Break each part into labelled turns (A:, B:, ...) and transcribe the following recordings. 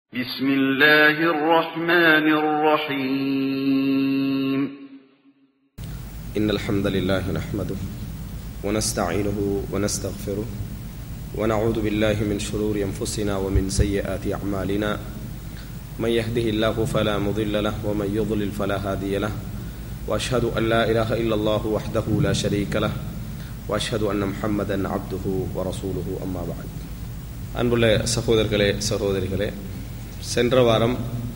A: بسم الله الرحمن الرحيم
B: إن الحمد لله نحمده ونستعينه ونستغفره ونعوذ بالله من شرور أنفسنا ومن سيئات أعمالنا من يهده الله فلا مضل له ومن يضلل فلا هادي له وأشهد أن لا إله إلا الله وحده لا شريك له وأشهد أن محمدا عبده ورسوله أما بعد அன்புள்ள சகோதரர்களே சகோதரிகளே சென்ற வாரம்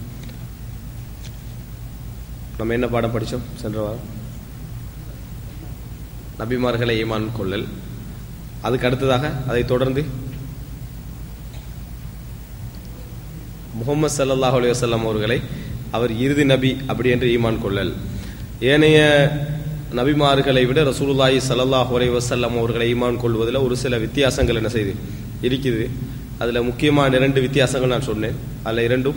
B: நம்ம என்ன பாடம் படித்தோம் சென்ற வாரம் நபிமார்களை ஈமான் கொள்ளல் அதுக்கு அடுத்ததாக அதை தொடர்ந்து முகமது சல்லல்லாஹு அலைஹி வஸல்லம் அவர்களை அவர் இறுதி நபி அப்படி என்று ஈமான் கொள்ளல் ஏனைய நபிமார்களை விட ரசூலுல்லாஹி ஸல்லல்லாஹு அலைஹி வஸல்லம் அவர்களை ஈமான் கொள்வதில் ஒரு சில வித்தியாசங்கள் என்ன செய்து இருக்குது அதுல முக்கியமான இரண்டு வித்தியாசங்கள் நான் சொன்னேன் அதுல இரண்டும்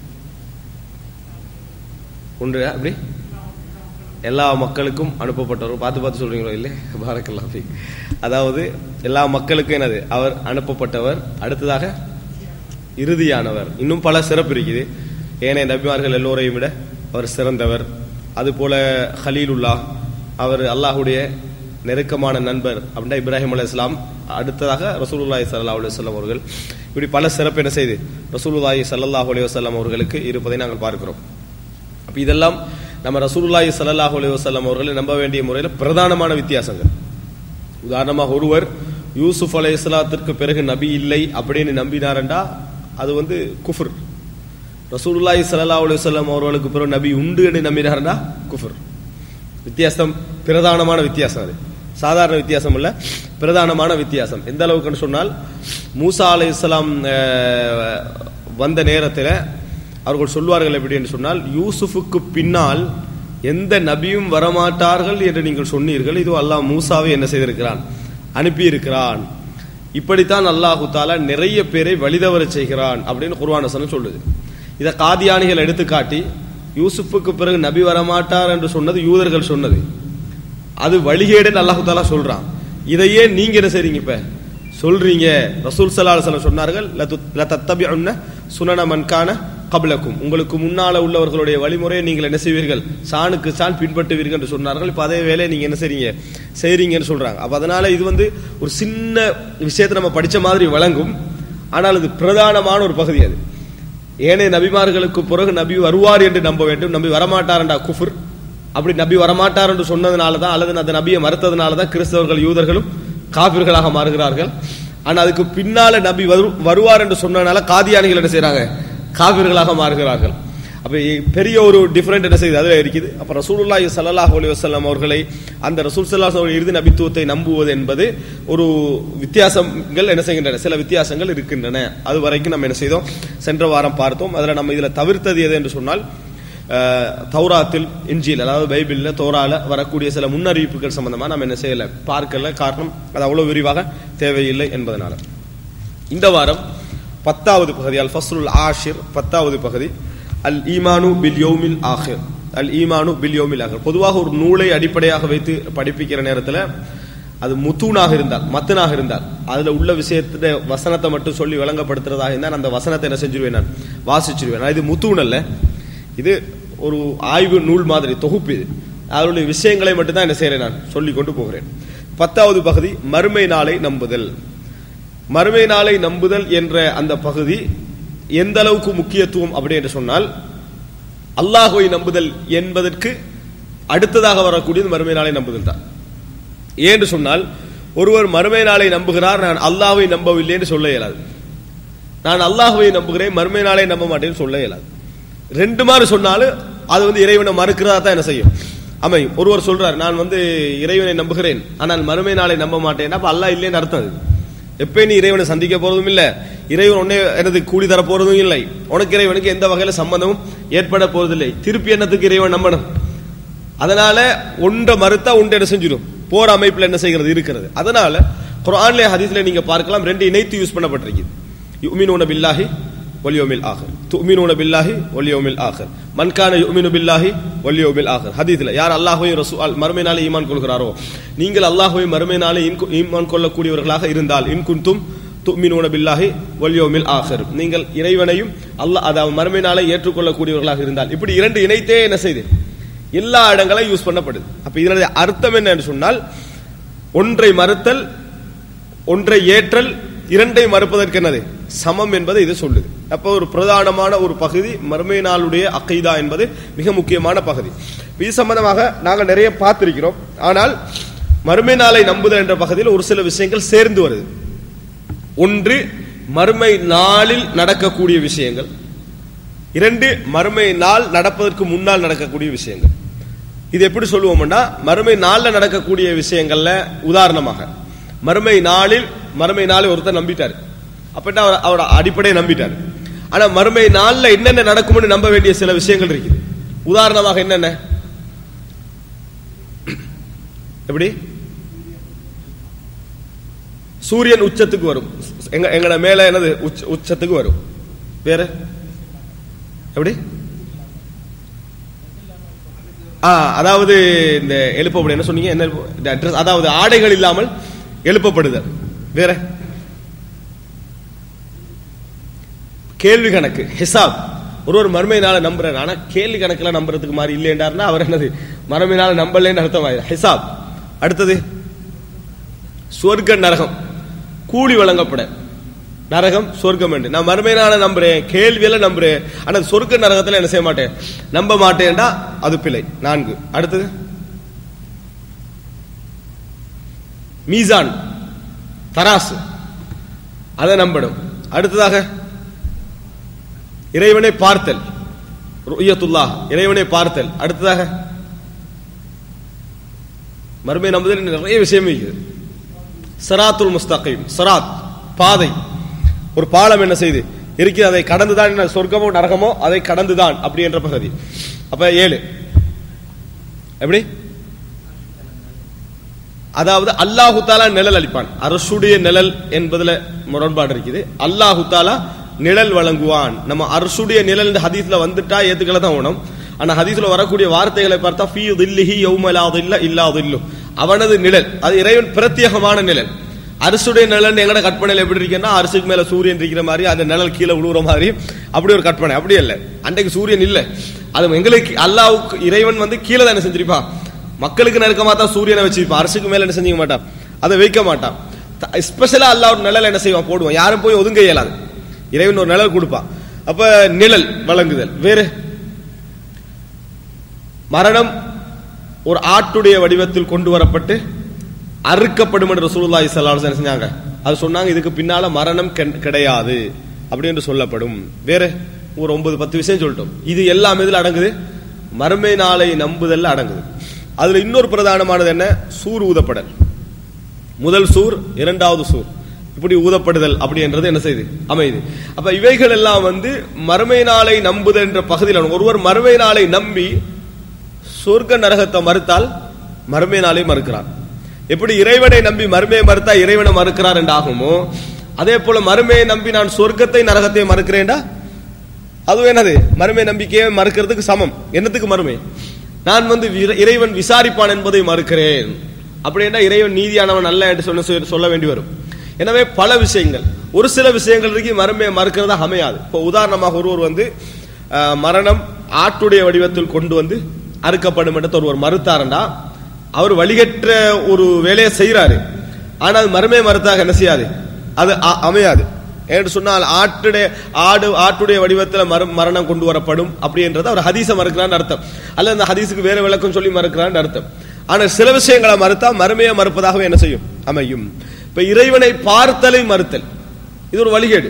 B: ஒன்று அப்படி எல்லா மக்களுக்கும் அனுப்பப்பட்டவர் பார்த்து பார்த்து சொல்றீங்களோ இல்லை பாரக்கல்லாம் ஃபீக். அதாவது எல்லா மக்களுக்கும் என்னது அவர் அனுப்பப்பட்டவர் அடுத்ததாக இறுதியானவர் இன்னும் பல சிறப்பு இருக்குது ஏனைய நபிமார்கள் எல்லோரையும் விட அவர் சிறந்தவர் அதுபோல ஹலீலுல்லா அவர் அல்லாஹுடைய நெருக்கமான நண்பர் அப்படின்னா இப்ராஹிம் அலி இஸ்லாம் அடுத்ததாக ரசூலுல்லாஹி ஸல்லல்லாஹு அலைஹி வஸல்லம் அவர்கள் இப்படி பல சிறப்பு என்ன செய்து ரசூலுல்லாஹி ஸல்லல்லாஹு அலைஹி வஸல்லம் அவர்களுக்கு இருப்பதை நாங்கள் பார்க்கிறோம் அப்ப இதெல்லாம் நம்ம ரசூலுல்லாஹி ஸல்லல்லாஹு அலைஹி வஸல்லம் அவர்களை நம்ப வேண்டிய முறையில் பிரதானமான வித்தியாசங்கள் உதாரணமாக ஒருவர் யூசுப் அலைஹிஸ்ஸலாத்திற்கு பிறகு நபி இல்லை அப்படின்னு நம்பினாரண்டா அது வந்து குஃபர் ரசூலுல்லாஹி ஸல்லல்லாஹு அலைஹி வஸல்லம் அவர்களுக்கு பிறகு நபி உண்டு என்று நம்பினாரண்டா குஃபர் வித்தியாசம் பிரதானமான வித்தியாசம் அது சாதாரண வித்தியாசம் இல்ல பிரதானமான வித்தியாசம் எந்த அளவுக்குன்னு சொன்னால் மூசா அலை இஸ்லாம் வந்த நேரத்தில் அவர்கள் சொல்வார்கள் எப்படி என்று சொன்னால் யூசுஃபுக்கு பின்னால் எந்த நபியும் வரமாட்டார்கள் என்று நீங்கள் சொன்னீர்கள் இது அல்லாஹ் மூசாவை என்ன செய்திருக்கிறான் அனுப்பியிருக்கிறான் இப்படித்தான் அல்லாஹு தாலா நிறைய பேரை வழிதவர செய்கிறான் அப்படின்னு குர்வானசனம் சொல்லுது இதை காதியானிகள் எடுத்துக்காட்டி யூசுஃபுக்கு பிறகு நபி வரமாட்டார் என்று சொன்னது யூதர்கள் சொன்னது அது வழிகேடுன்னு அல்லாஹு தாலா சொல்றான் இதையே நீங்க என்ன செய்றீங்க இப்ப சொல்றீங்க ரசூல் சல்லா அலுவலம் சொன்னார்கள் லத்தத்தபிஉன்ன சுனன மன்கான கபலக்கும் உங்களுக்கு முன்னால உள்ளவர்களுடைய வழிமுறையை நீங்கள் என்ன செய்வீர்கள் சாணுக்கு சான் பின்பற்றுவீர்கள் என்று சொன்னார்கள் இப்ப அதே வேலையை நீங்க என்ன செய்றீங்க செய்றீங்கன்னு சொல்றாங்க அப்ப அதனால இது வந்து ஒரு சின்ன விஷயத்தை நம்ம படிச்ச மாதிரி வழங்கும் ஆனால் அது பிரதானமான ஒரு பகுதி அது ஏனைய நபிமார்களுக்கு பிறகு நபி வருவார் என்று நம்ப வேண்டும் நபி வரமாட்டார்டா குஃபுர் அப்படி நபி வரமாட்டார் என்று சொன்னதுனால தான் அல்லது அந்த நபியை மறுத்ததுனால தான் கிறிஸ்தவர்கள் யூதர்களும் காபிர்களாக மாறுகிறார்கள் ஆனா அதுக்கு பின்னால நபி வருவார் என்று சொன்னதுனால காதியானிகள் என்ன செய்யறாங்க காவிர்களாக மாறுகிறார்கள் அப்ப பெரிய ஒரு டிஃபரெண்ட் என்ன செய்யுது அதுல இருக்குது அப்ப ரசூலுல்லாஹி ஸல்லல்லாஹு அலைஹி வஸல்லம் அவர்களை அந்த ரசூல் ஸல்லல்லாஹு அலைஹி இறுதி நபித்துவத்தை நம்புவது என்பது ஒரு வித்தியாசங்கள் என்ன செய்கின்றன சில வித்தியாசங்கள் இருக்கின்றன அது வரைக்கும் நம்ம என்ன செய்தோம் சென்ற வாரம் பார்த்தோம் அதுல நம்ம இதுல தவிர்த்தது எது என்று சொன்னால் தௌராத்தில் இஞ்சியில் அதாவது பைபிள்ல தோரால வரக்கூடிய சில முன்னறிவிப்புகள் சம்பந்தமா நம்ம என்ன செய்யல பார்க்கல காரணம் அது அவ்வளவு விரிவாக தேவையில்லை என்பதனால இந்த வாரம் பத்தாவது பகுதி அல் ஃபஸ்ருல் ஆஷிர் பத்தாவது பகுதி அல் ஈமானு பில் யோமில் ஆஹிர் அல் ஈமானு பில் யோமில் ஆஹிர் பொதுவாக ஒரு நூலை அடிப்படையாக வைத்து படிப்பிக்கிற நேரத்தில் அது முத்தூனாக இருந்தால் மத்தனாக இருந்தால் அதுல உள்ள விஷயத்த வசனத்தை மட்டும் சொல்லி விளங்கப்படுத்துறதாக இருந்தால் அந்த வசனத்தை என்ன செஞ்சிருவேன் நான் வாசிச்சிருவேன் இது முத்தூன் அல்ல இது ஒரு ஆய்வு நூல் மாதிரி தொகுப்பு இது அதனுடைய விஷயங்களை மட்டும்தான் என்ன செய்யறேன் நான் சொல்லி கொண்டு போகிறேன் பத்தாவது பகுதி மறுமை நாளை நம்புதல் மறுமை நாளை நம்புதல் என்ற அந்த பகுதி எந்த அளவுக்கு முக்கியத்துவம் அப்படி என்று சொன்னால் அல்லாஹுவை நம்புதல் என்பதற்கு அடுத்ததாக வரக்கூடியது மறுமை நாளை நம்புதல் தான் ஏன்னு சொன்னால் ஒருவர் மறுமை நாளை நம்புகிறார் நான் அல்லாஹுவை நம்பவில்லை என்று சொல்ல இயலாது நான் அல்லாஹுவை நம்புகிறேன் மறுமை நாளை நம்ப மாட்டேன்னு சொல்ல இயலாது ரெண்டு மாதிரி சொன்னாலும் அது வந்து இறைவனை மறுக்கிறதா தான் என்ன செய்யும் அமையும் ஒருவர் சொல்றார் நான் வந்து இறைவனை நம்புகிறேன் ஆனால் மறுமை நாளை நம்ப மாட்டேன் அப்ப அல்லாஹ் இல்லைன்னு அர்த்தம் அது எப்ப நீ இறைவனை சந்திக்க போறதும் இல்ல இறைவன் உடனே எனது கூலி தர போறதும் இல்லை உனக்கு இறைவனுக்கு எந்த வகையில சம்பந்தமும் ஏற்பட போறதில்லை திருப்பி என்னத்துக்கு இறைவன் நம்பணும் அதனால ஒன்றை மறுத்தா ஒன்றை என்ன செஞ்சிடும் போற அமைப்புல என்ன செய்கிறது இருக்கிறது அதனால குரான்ல ஹதீஸ்ல நீங்க பார்க்கலாம் ரெண்டு இணைத்து யூஸ் பண்ணப்பட்டிருக்குது யுமினூன பில்லாஹி ஒலியோமில் ஆகர் துமினூன பில்லாஹி ஒலியோமில் ஆகர் மன்கான யுமினு பில்லாஹி ஒலியோமில் ஆகர் ஹதீஸ்ல யார் அல்லாஹுவையும் ரசூ மறுமை நாளை ஈமான் கொள்கிறாரோ நீங்கள் அல்லாஹுவை மறுமை நாளை ஈமான் கொள்ளக்கூடியவர்களாக இருந்தால் இன்குந்தும் துமினூன பில்லாஹி வல்யோமில் ஆஹர் நீங்கள் இறைவனையும் அல்லாஹ் அதாவது மறுமை நாளை ஏற்றுக்கொள்ளக்கூடியவர்களாக இருந்தால் இப்படி இரண்டு இணைத்தே என்ன செய்து எல்லா இடங்களையும் யூஸ் பண்ணப்படுது அப்ப இதனுடைய அர்த்தம் என்னன்னு சொன்னால் ஒன்றை மறுத்தல் ஒன்றை ஏற்றல் இரண்டை மறுப்பதற்கு என்னது சமம் என்பதை இது சொல்லுது அப்போ ஒரு பிரதானமான ஒரு பகுதி மறுமை நாளுடைய அக்கைதா என்பது மிக முக்கியமான பகுதி இது சம்பந்தமாக நாங்கள் நிறைய பார்த்திருக்கிறோம் ஆனால் மறுமை நாளை நம்புதல் என்ற பகுதியில் ஒரு சில விஷயங்கள் சேர்ந்து வருது ஒன்று மறுமை நாளில் நடக்கக்கூடிய விஷயங்கள் இரண்டு மறுமை நாள் நடப்பதற்கு முன்னால் நடக்கக்கூடிய விஷயங்கள் இது எப்படி சொல்லுவோம்னா மறுமை நாள்ல நடக்கக்கூடிய விஷயங்கள்ல உதாரணமாக மறுமை நாளில் மறுமை நாளை ஒருத்தர் நம்பிட்டார் அப்படின்னா அவர் அவரோட அடிப்படையை நம்பிட்டார் ஆனா மறுமை நாள்ல என்னென்ன நடக்கும்னு நம்ப வேண்டிய சில விஷயங்கள் இருக்குது உதாரணமாக என்னென்ன எப்படி சூரியன் உச்சத்துக்கு வரும் எங்க எங்கட மேல என்னது உச்ச- உச்சத்துக்கு வரும் வேற எப்படி ஆ அதாவது இந்த எழுப்பப்படும் என்ன சொன்னீங்க என்ன எழுப்பு- இந்த address- அதாவது ஆடைகள் இல்லாமல் எழுப்பப்படுதல் வேற கேள்வி கணக்கு ஹிசாப் ஒரு ஒரு மறுமை நாளை நம்புறாரு ஆனா கேள்வி கணக்குல நம்புறதுக்கு மாதிரி இல்லைன்றாருன்னா அவர் என்னது மறுமை நாளை நம்பலன்னு அர்த்தம் ஆயிடும் ஹிசாப் அடுத்தது சொர்க்க நரகம் கூலி வழங்கப்பட நரகம் சொர்க்கம் என்று நான் மறுமை நாளை நம்புறேன் கேள்வியில நம்புறேன் ஆனா சொர்க்க நரகத்துல என்ன செய்ய மாட்டேன் நம்ப மாட்டேன்டா அது பிழை நான்கு அடுத்தது மீசான் தராசு அதை நம்பணும் அடுத்ததாக இறைவனை பார்த்தல் ருய்யத்துல்லாஹ் இறைவனை பார்த்தல் அடுத்ததாக மறுமை நம்புதல் நிறைய விஷயம் இருக்குது சராத்துல் முஸ்தகீம் சராத் பாதை ஒரு பாலம் என்ன செய்து இருக்குது அதை கடந்துதான் என்ன சொர்க்கமோ நரகமோ அதை கடந்துதான் அப்படி என்ற பகுதி அப்ப ஏழு எப்படி அதாவது அல்லாஹு தாலா நிழல் அளிப்பான் அரசுடைய நிழல் என்பதுல முரண்பாடு இருக்குது அல்லாஹு தாலா நிழல் வழங்குவான் நம்ம அரசுடைய நிழல் இந்த ஹதீஸ்ல வந்துட்டா ஏத்துக்களை தான் உணம் ஆனா ஹதீஸ்ல வரக்கூடிய வார்த்தைகளை பார்த்தா ஃபீ தில்லிஹி யௌமலாதில்ல இல்லாதில்லு அவனது நிழல் அது இறைவன் பிரத்யேகமான நிழல் அரசுடைய நிழல் எங்கட கற்பனையில் எப்படி இருக்குன்னா அரசுக்கு மேல சூரியன் இருக்கிற மாதிரி அந்த நிழல் கீழே விழுவுற மாதிரி அப்படி ஒரு கற்பனை அப்படி இல்ல அன்றைக்கு சூரியன் இல்ல அது எங்களுக்கு அல்லாவுக்கு இறைவன் வந்து கீழே தானே செஞ்சிருப்பான் மக்களுக்கு நெருக்கமா தான் சூரியனை வச்சிருப்பான் அரசுக்கு மேல என்ன செஞ்சுக்க மாட்டான் அதை வைக்க மாட்டான் ஸ்பெஷலா அல்லாஹ் ஒரு நிழல் என்ன செய்வான் போடுவான் யாரும் போய் ஒதுங்க இயலாது இறைவன் ஒரு நிழல் கொடுப்பான் அப்ப நிழல் வழங்குதல் வேறு மரணம் ஒரு ஆட்டுடைய வடிவத்தில் கொண்டு வரப்பட்டு அறுக்கப்படும் என்று ரசூலுல்லாஹி ஸல்லல்லாஹு அலைஹி வஸல்லம் செஞ்சாங்க அது சொன்னாங்க இதுக்கு பின்னால மரணம் கெ- கிடையாது அப்படி என்று சொல்லப்படும் வேற ஒரு ஒன்பது பத்து விஷயம் சொல்லிட்டோம் இது எல்லாம் இதுல அடங்குது மறுமை நாளை நம்புதல்ல அடங்குது அதுல இன்னொரு பிரதானமானது என்ன சூர் ஊதப்படல் முதல் சூர் இரண்டாவது சூர் இப்படி ஊதப்படுதல் அப்படின்றது என்ன செய்யுது அமையுது அப்ப இவைகள் எல்லாம் வந்து மறுமை நாளை நம்புதல் என்ற பகுதியில் அடங்கும். ஒருவர் மறுமை நாளை நம்பி சொர்க்க நரகத்தை மறுத்தால் மறுமை நாளை மறுக்கிறார் எப்படி இறைவனை நம்பி மறுமையை மறுத்தா இறைவனை மறுக்கிறார் என்றாகுமோ அதே போல மறுமையை நம்பி நான் சொர்க்கத்தை நரகத்தை மறுக்கிறேன்டா அதுவும் என்னது மறுமை நம்பிக்கையை மறுக்கிறதுக்கு சமம் என்னத்துக்கு மறுமை நான் வந்து விர- இறைவன் விசாரிப்பான் என்பதை மறுக்கிறேன் அப்படின்னா இறைவன் நீதியானவன் அல்ல என்று சொன்ன சொல்ல- சொல்ல வேண்டி வரும் எனவே பல விஷயங்கள் ஒரு சில விஷயங்கள் இருக்கு மறுமையை மறுக்கிறதா அமையாது இப்போ உதாரணமாக ஒருவர் வந்து அஹ், மரணம் ஆட்டுடைய வடிவத்தில் கொண்டு வந்து அறுக்கப்படும் என்று ஒருவர் மறுத்தாரண்டா அவர் வழிகற்ற ஒரு வேலையை செய்யறாரு ஆனால் மறுமை மறுத்தாக என்ன செய்யாது அது அ- அமையாது என்று சொன்னால் ஆட்டுடைய ஆடு ஆட்டுடைய வடிவத்தில் மறு மரணம் கொண்டு வரப்படும் அப்படின்றது அவர் ஹதீஸை மறுக்கிறான்னு அர்த்தம் அல்ல அந்த ஹதீஸுக்கு வேற விளக்கம் சொல்லி மறுக்கிறான்னு அர்த்தம் ஆனால் சில விஷயங்களை மறுத்தா மறுமையை மறுப்பதாகவே என்ன செய்யும் அமையும் இப்ப இறைவனை பார்த்தலை மறுத்தல் இது ஒரு வழிகேடு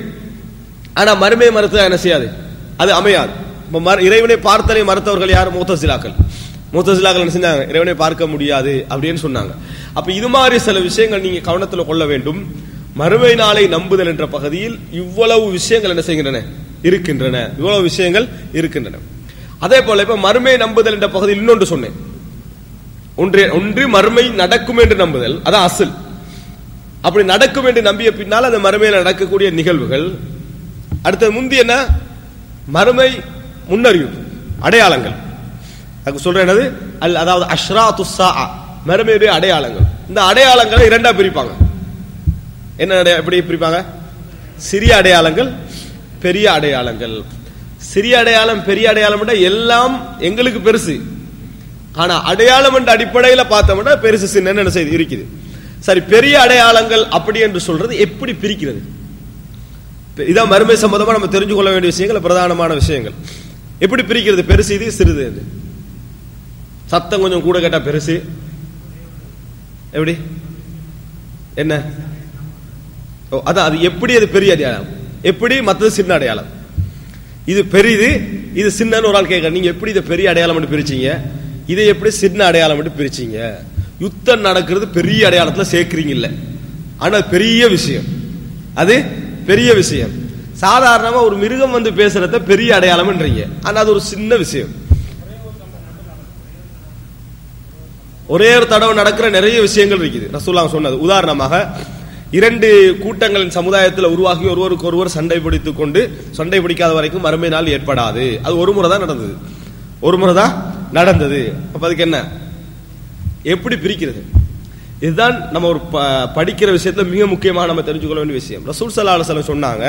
B: ஆனா மறுமையை மறுத்தா என்ன செய்யாது அது அமையாது இப்ப மறு- இறைவனை பார்த்தலை மறுத்தவர்கள் யார் மூத்தசிலாக்கள் மூத்தசிலாக்கள் என்ன செஞ்சாங்க இறைவனை பார்க்க முடியாது அப்படின்னு சொன்னாங்க அப்ப இது மாதிரி சில விஷயங்கள் நீங்க கவனத்துல கொள்ள வேண்டும் மறுமை நாளை நம்புதல் என்ற பகுதியில் இவ்வளவு விஷயங்கள் என்ன செய்கின்றன இருக்கின்றன இவ்வளவு விஷயங்கள் இருக்கின்றன அதே போல இப்ப மறுமை நம்புதல் என்ற பகுதியில் இன்னொன்று சொன்னேன் ஒன்று ஒன்று மறுமை நடக்கும் என்று நம்புதல் அதான் அசல் அப்படி நடக்கும் என்று நம்பிய பின்னால் அந்த மறுமையில் நடக்கக்கூடிய நிகழ்வுகள் அடுத்தது முந்தி என்ன மறுமை முன்னறிவிப்பு அடையாளங்கள் அதுக்கு சொல்ற என்னது அல் அதாவது அஷ்ரா துஸ்ஸா மறுமையுடைய அடையாளங்கள் இந்த அடையாளங்களை இரண்டா பிரிப்பாங்க என்ன அடைய- எப்படி பிரிப்பாங்க சிறிய அடையாளங்கள் பெரிய அடையாளங்கள் சிறிய அடையாளம் பெரிய அடையாளம் எல்லாம் எங்களுக்கு பெருசு ஆனா அடையாளம் என்ற அடிப்படையில பார்த்தோம்னா பெருசு சின்ன என்ன செய்து இருக்குது சரி பெரிய அடையாளங்கள் அப்படி என்று சொல்றது எப்படி பிரிக்கிறது இதான் மறுமை சம்பந்தமா நம்ம தெரிஞ்சு கொள்ள வேண்டிய விஷயங்கள் பிரதானமான விஷயங்கள் எப்படி பிரிக்கிறது பெருசு இது சிறிது இது சத்தம் கொஞ்சம் கூட கேட்டா பெருசு எப்படி என்ன ஓ அதான் அது எப்படி அது பெரிய அடையாளம் எப்படி மற்றது சின்ன அடையாளம் இது பெரிது இது சின்னன்னு ஒரு ஆள் கேட்க நீங்க எப்படி இதை பெரிய அடையாளம் மட்டும் பிரிச்சீங்க இதை எப்படி சின்ன அடையாளம் மட்டும் பிரிச்சீங்க யுத்தம் நடக்கிறது பெரிய அடையாளத்துல சேர்க்கிறீங்க இல்ல ஆனா பெரிய விஷயம் அது பெரிய விஷயம் சாதாரணமா ஒரு மிருகம் வந்து பேசுறத பெரிய அடையாளம்ன்றீங்க ஆனா அது ஒரு சின்ன விஷயம் ஒரே ஒரு தடவை நடக்கிற நிறைய விஷயங்கள் இருக்குது ரசூல்லா சொன்னது உதாரணமாக இரண்டு கூட்டங்களின் சமுதாயத்தில் உருவாகி ஒருவருக்கு ஒருவர் சண்டை பிடித்துக் கொண்டு சண்டை பிடிக்காத வரைக்கும் மறுமை நாள் ஏற்படாது அது ஒரு முறை தான் நடந்தது ஒரு முறை தான் நடந்தது அப்ப அதுக்கு என்ன எப்படி பிரிக்கிறது இதுதான் நம்ம ஒரு ப- படிக்கிற விஷயத்துல மிக முக்கியமாக நம்ம தெரிஞ்சுக்கொள்ள வேண்டிய விஷயம் ரசூல் சல்லா அலுவலம் சொன்னாங்க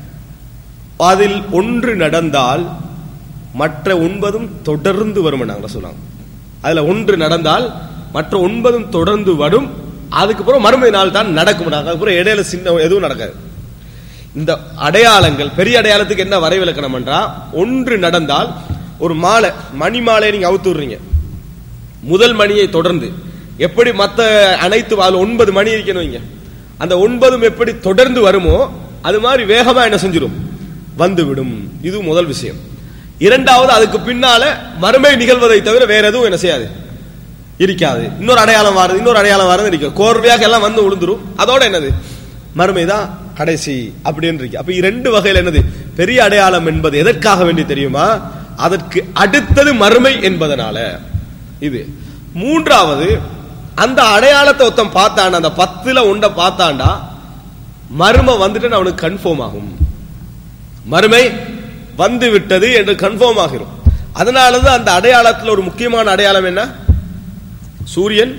B: அதில் ஒன்று நடந்தால் மற்ற ஒன்பதும் தொடர்ந்து வரும் சொன்னாங்க அதுல ஒன்று நடந்தால் மற்ற ஒன்பதும் தொடர்ந்து வரும் அதுக்கப்புறம் மறுமை நாள் தான் நடக்கும் அதுக்கப்புறம் இடையில சின்ன எதுவும் நடக்காது இந்த அடையாளங்கள் பெரிய அடையாளத்துக்கு என்ன வரைவிலக்கணம் என்றா ஒன்று நடந்தால் ஒரு மாலை மணி மாலையை நீங்க அவுத்து விடுறீங்க முதல் மணியை தொடர்ந்து எப்படி மத்த அனைத்து அதுல ஒன்பது மணி இருக்கணும் இங்க அந்த ஒன்பதும் எப்படி தொடர்ந்து வருமோ அது மாதிரி வேகமா என்ன செஞ்சிடும் வந்து விடும் இது முதல் விஷயம் இரண்டாவது அதுக்கு பின்னால மறுமை நிகழ்வதை தவிர வேற எதுவும் என்ன செய்யாது இருக்காது இன்னொரு அடையாளம் வாருது இன்னொரு அடையாளம் வாருது இருக்கும் கோர்வையாக எல்லாம் வந்து விழுந்துரும் அதோட என்னது மறுமை தான் கடைசி அப்படின்னு இருக்கு அப்ப இரண்டு வகையில் என்னது பெரிய அடையாளம் என்பது எதற்காக வேண்டி தெரியுமா அதற்கு அடுத்தது மறுமை என்பதனால இது மூன்றாவது அந்த அடையாளத்தை ஒருத்தன் பார்த்தாண்டா அந்த பத்துல உண்ட பார்த்தாண்டா மர்ம வந்துட்டு அவனுக்கு கன்ஃபார்ம் ஆகும் மறுமை வந்து விட்டது என்று கன்ஃபார்ம் ஆகிரும் அதனாலதான் அந்த அடையாளத்தில் ஒரு முக்கியமான அடையாளம் என்ன சூரியன்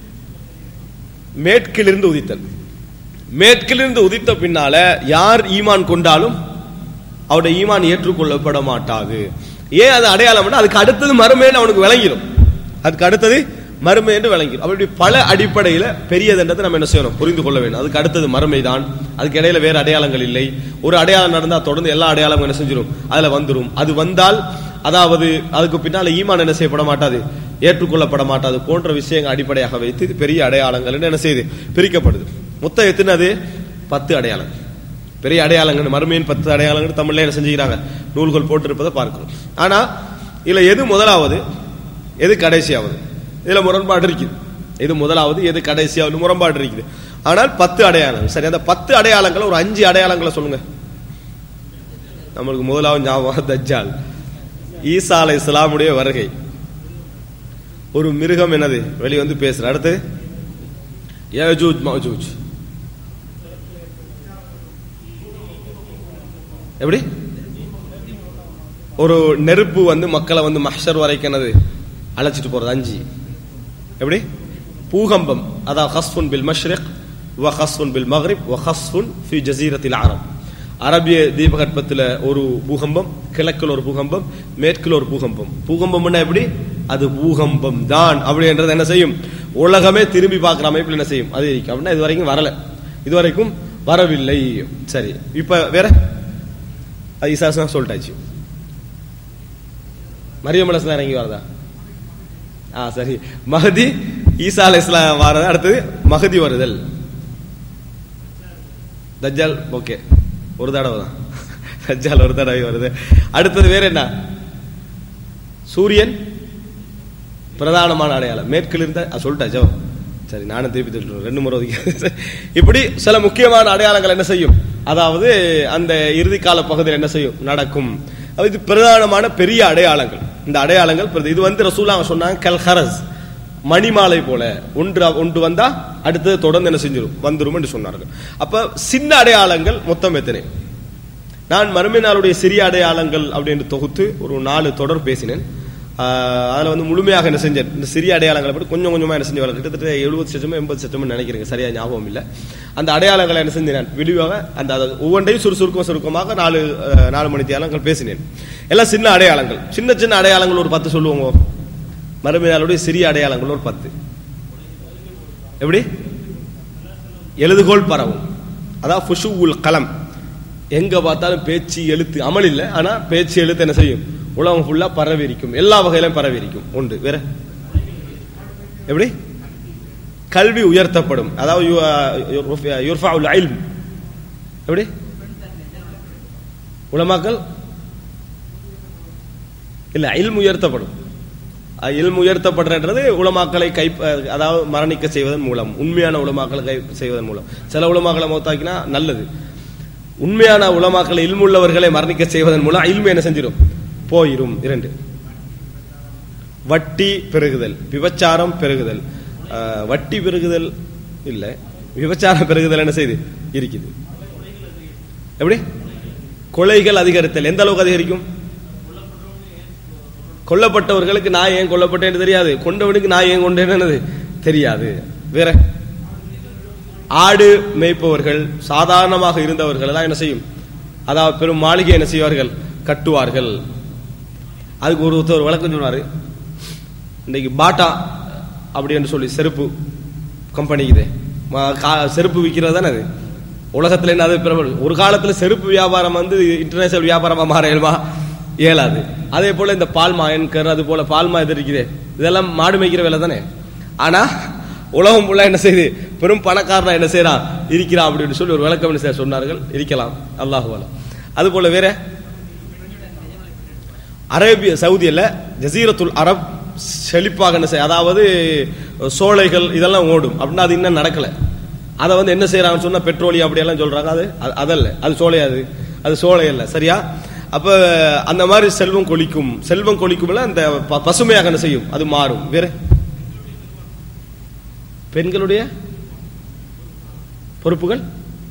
B: மேற்கிலிருந்து உதித்தல் மேற்கிலிருந்து உதித்த பின்னால யார் ஈமான் கொண்டாலும் அவருடைய ஈமான் ஏற்றுக்கொள்ளப்பட மாட்டாது ஏன் அது அடையாளம் அதுக்கு அடுத்தது மறுமைன்னு அவனுக்கு விளங்கிடும் அதுக்கு அடுத்தது மறுமை என்று விளங்கிடும் அப்படி பல அடிப்படையில பெரியதுன்றதை நம்ம என்ன செய்யணும் புரிந்து கொள்ள வேண்டும் அதுக்கு அடுத்தது மறுமை தான் அதுக்கு இடையில வேற அடையாளங்கள் இல்லை ஒரு அடையாளம் நடந்தா தொடர்ந்து எல்லா அடையாளமும் என்ன செஞ்சிடும் அதுல வந்துடும் அது வந்தால் அதாவது அதுக்கு பின்னால ஈமான் என்ன செய்யப்பட மாட்டாது ஏற்றுக்கொள்ளப்பட மாட்டாது போன்ற விஷயங்கள் அடிப்படையாக வைத்து இது பெரிய அடையாளங்கள் என்ன செய்யுது பிரிக்கப்படுது மொத்தம் எத்தனை பத்து அடையாளம் பெரிய அடையாளங்கள் மறுமையின் பத்து அடையாளங்கள் தமிழ்ல என்ன செஞ்சுக்கிறாங்க நூல்கள் போட்டிருப்பதை பார்க்கிறோம் ஆனா இதுல எது முதலாவது எது கடைசியாவது இதுல முரண்பாடு இருக்குது எது முதலாவது எது கடைசியாவது முரண்பாடு இருக்குது ஆனால் பத்து அடையாளம் சரி அந்த பத்து அடையாளங்களை ஒரு அஞ்சு அடையாளங்களை சொல்லுங்க நம்மளுக்கு முதலாவது ஞாபகம் தஜ்ஜால் ஈசா அலை இஸ்லாமுடைய வருகை ஒரு மிருகம் என்னது வெளியே வந்து பேசுற அடுத்து யஜூஜ் மஜூஜ் எப்படி ஒரு நெருப்பு வந்து மக்களை வந்து மஹ்ஷர் வரைக்கும் என்னது அழைச்சிட்டு போறது அஞ்சு எப்படி பூகம்பம் அதாவது ஹஸ்ஃபுன் பில் மஷ்ரிக் வ ஹஸ்ஃபுன் பில் மக்ரிப் வ ஹஸ்ஃபுன் ஃபி ஜசீரத்தில் அரப் அரபிய தீபகற்பத்தில் ஒரு பூகம்பம் கிழக்கில் ஒரு பூகம்பம் மேற்கில் ஒரு பூகம்பம் பூகம்பம்னா எப்படி அது பூகம்பம் தான் அப்படின்றது என்ன செய்யும் உலகமே திரும்பி பார்க்குற அமைப்பில் என்ன செய்யும் அது இருக்கு அப்படின்னா இது வரைக்கும் வரல இது வரைக்கும் வரவில்லை சரி இப்ப வேற அது இசாசனா சொல்லிட்டாச்சு மரியம் அலைஹிஸ்ஸலாம் இறங்கி வரதா ஆ சரி மஹதி ஈசா அலை இஸ்லாம் வரது அடுத்தது மஹதி வருதல் தஜ்ஜால் ஓகே ஒரு தடவை தான் தஜ்ஜால் ஒரு தடவை வருது அடுத்தது வேற என்ன சூரியன் பிரதானமான அடையாளம் மேற்கில் இருந்த ஆ, சொல்லிட்டாச்சோ சரி நானும் திருப்பி சொல்றேன் ரெண்டு முறை ஒதுக்கி இப்படி சில முக்கியமான அடையாளங்கள் என்ன செய்யும் அதாவது அந்த இறுதி கால பகுதியில் என்ன செய்யும் நடக்கும் அது இது பிரதானமான பெரிய அடையாளங்கள் இந்த அடையாளங்கள் பிரதி- இது வந்து ரசூலா சொன்னாங்க கல் ஹரஸ் மணிமாலை போல ஒன்று ஒன்று வந்தா அடுத்தது தொடர்ந்து என்ன செஞ்சிடும் வந்துரும் என்று சொன்னார்கள் அப்ப சின்ன அடையாளங்கள் மொத்தம் எத்தனை நான் மறுமை நாளுடைய சிறிய அடையாளங்கள் அப்படின்னு தொகுத்து ஒரு நாலு தொடர் பேசினேன் ஆஹ் அதுல வந்து முழுமையாக என்ன செஞ்சேன் இந்த சிறிய அடையாளங்களை பற்றி கொஞ்சம் கொஞ்சமா என்ன செஞ்சு வளர்க்க கிட்டத்தட்ட எழுபது சச்சமோ எண்பது சச்சமோ நினைக்கிறேங்க சரியா ஞாபகம் இல்லை அந்த அடையாளங்களை என்ன செஞ்சேன் நான் விரிவாக அந்த அதாவது ஒவ்வொன்றையும் சுரு சுருக்கம் சுருக்கமாக நாலு ஆஹ் நாலு மணி தியாலங்கள் பேசினேன் எல்லாம் சின்ன அடையாளங்கள் சின்ன சின்ன அடையாளங்கள் ஒரு பத்து சொல்லுவோங்க மறுமையாளுடைய சிறிய அடையாளங்கள் ஒரு பத்து எப்படி எழுதுகோள் பரவும் அதாவது ஃபுஷு உல் கலம் எங்க பார்த்தாலும் பேச்சு எழுத்து அமல் இல்லை ஆனா பேச்சு எழுத்து என்ன செய்யும் உலகம் ஃபுல்லா பரவி இருக்கும் எல்லா வகையிலும் பரவி இருக்கும் உண்டு வேற எப்படி கல்வி உயர்த்தப்படும் அதாவது யுர்ஃபாஉல் இல்ம் எப்படி உலமாக்கள் இல்ல இல்ம் உயர்த்தப்படும் அஹ் இல்ம் உயர்த்தப்படுறது உலமாக்களை கை அதாவது மரணிக்க செய்வதன் மூலம் உண்மையான உலமாக்களை கை செய்வதன் மூலம் சில உலமாக்களை மௌத்தாக்கினா நல்லது உண்மையான உலமாக்களை இல்முள்ளவர்களை மரணிக்க செய்வதன் மூலம் இல்மு என்ன செஞ்சிடும் போயிரும் இரண்டு வட்டி பெருகுதல் விபச்சாரம் பெருகுதல் அஹ், வட்டி பெருகுதல் இல்ல விபச்சாரம் பெருகுதல் என்ன செய்யுது இருக்குது எப்படி கொலைகள் அதிகரித்தல் எந்த அளவுக்கு அதிகரிக்கும் கொல்லப்பட்டவர்களுக்கு நான் ஏன் கொல்லப்பட்டேன்னு தெரியாது கொண்டவனுக்கு நான் ஏன் கொண்டேன்னு தெரியாது வேற ஆடு மேய்ப்பவர்கள் சாதாரணமாக இருந்தவர்கள் எல்லாம் என்ன செய்யும் அதாவது பெரும் மாளிகை என்ன செய்வார்கள் கட்டுவார்கள் அதுக்கு ஒரு ஒருத்தர் விளக்கம் சொன்னாரு இன்னைக்கு பாட்டா அப்படி என்று சொல்லி செருப்பு கம்பெனி இது ம- கா- செருப்பு விற்கிறது தானே அது உலகத்துல என்ன அது பிரபலம். ஒரு காலத்துல செருப்பு வியாபாரம் வந்து இன்டர்நேஷனல் வியாபாரமா மாற இயலுமா இயலாது அதே போல இந்த பால்மா என்கர் அது போல பால்மா இது இருக்குது இதெல்லாம் மாடு மேய்க்கிற வேலை தானே ஆனா உலகம் ஃபுல்லா என்ன செய்யுது பெரும் பணக்காரனா என்ன செய்யறான் இருக்கிறான் அப்படின்னு சொல்லி ஒரு விளக்கம் என்ன செய்ய சொன்னார்கள் இருக்கலாம் அல்லாஹு அது போல வேற அரேபிய சவுதியில ஜசீரத்துல் அரப் செழிப்பாக என்ன செய்ய அதாவது சோலைகள் இதெல்லாம் ஓடும் அப்படின்னா அது இன்னும் நடக்கல அதை வந்து என்ன செய்யறாங்கன்னு சொன்னா பெட்ரோலியம் அப்படி எல்லாம் சொல்றாங்க அது அது- அதல்ல அது சோலை அது அது சோலை அல்ல சரியா அப்ப அந்த மாதிரி செல்வம் கொளிக்கும் செல்வம் கொளிக்கும்ல அந்த ப- பசுமையாக என்ன செய்யும் அது மாறும் வேற பெண்களுடைய பொறுப்புகள்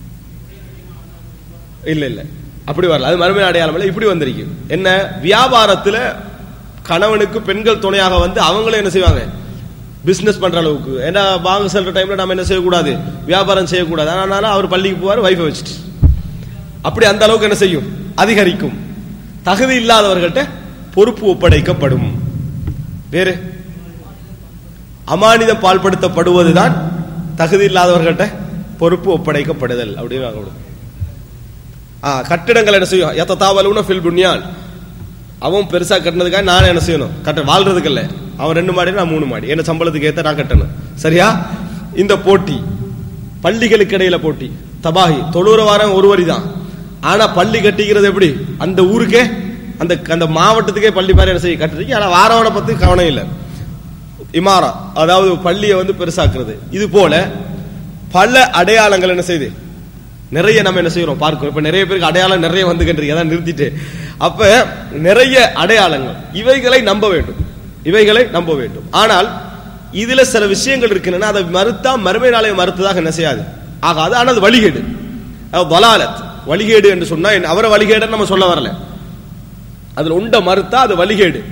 B: இல்ல இல்ல அப்படி வரல அது மறுமை அடையாளம் இல்ல இப்படி வந்திருக்கு என்ன வியாபாரத்துல கணவனுக்கு பெண்கள் துணையாக வந்து அவங்களே என்ன செய்வாங்க பிசினஸ் பண்ற அளவுக்கு ஏன்னா வாங்க செல்ற டைம்ல நம்ம என்ன செய்யக்கூடாது வியாபாரம் செய்யக்கூடாது அதனால அவர் பள்ளிக்கு போவார் வைஃபை வச்சுட்டு அப்படி அந்த அளவுக்கு என்ன செய்யும் அதிகரிக்கும் தகுதி இல்லாதவர்கள்ட்ட பொறுப்பு ஒப்படைக்கப்படும் வேறு அமானிதம் பால்படுத்தப்படுவதுதான் தகுதி இல்லாதவர்கள்ட்ட பொறுப்பு ஒப்படைக்கப்படுதல் அப்படின்னு வாங்க விடும். ஆ கட்டிடங்கள் என்ன செய்யும் எத்த தாவலுன ஃபில் புண்ணியான் அவன் பெருசா கட்டினதுக்காக நான் என்ன செய்யணும் கட்ட வாழ்றதுக்கு இல்ல அவன் ரெண்டு மாடி நான் மூணு மாடி என்ன சம்பளத்துக்கு ஏத்த நான் கட்டணும் சரியா இந்த போட்டி பள்ளிகளுக்கு இடையில போட்டி தபாகி தொழுற வாரம் ஒரு வரி தான் ஆனா பள்ளி கட்டிக்கிறது எப்படி அந்த ஊருக்கே அந்த அந்த மாவட்டத்துக்கே பள்ளி மாதிரி என்ன செய்ய கட்டுறீங்க ஆனா வாரோட பத்தி கவனம் இல்லை இமாரா அதாவது பள்ளியை வந்து பெருசாக்குறது இது போல பல அடையாளங்கள் என்ன செய்யுது நிறைய நம்ம என்ன செய்யறோம் பார்க்கிறோம் இப்ப நிறைய பேருக்கு அடையாளம் நிறைய வந்துகிட்டு அதான் நிறுத்திட்டு அப்ப நிறைய அடையாளங்கள் இவைகளை நம்ப வேண்டும் இவைகளை நம்ப வேண்டும் ஆனால் இதுல சில விஷயங்கள் இருக்குன்னா அதை மறுத்தா மறுமை நாளை மறுத்ததாக என்ன செய்யாது ஆகாது ஆனால் அது வழிகேடு அது வலாலத் வழிகேடு என்று சொன்னா என்ன- அவரை வழிகேடுன்னு நம்ம சொல்ல வரல அதுல உண்ட மறுத்தா அது வழிகேடு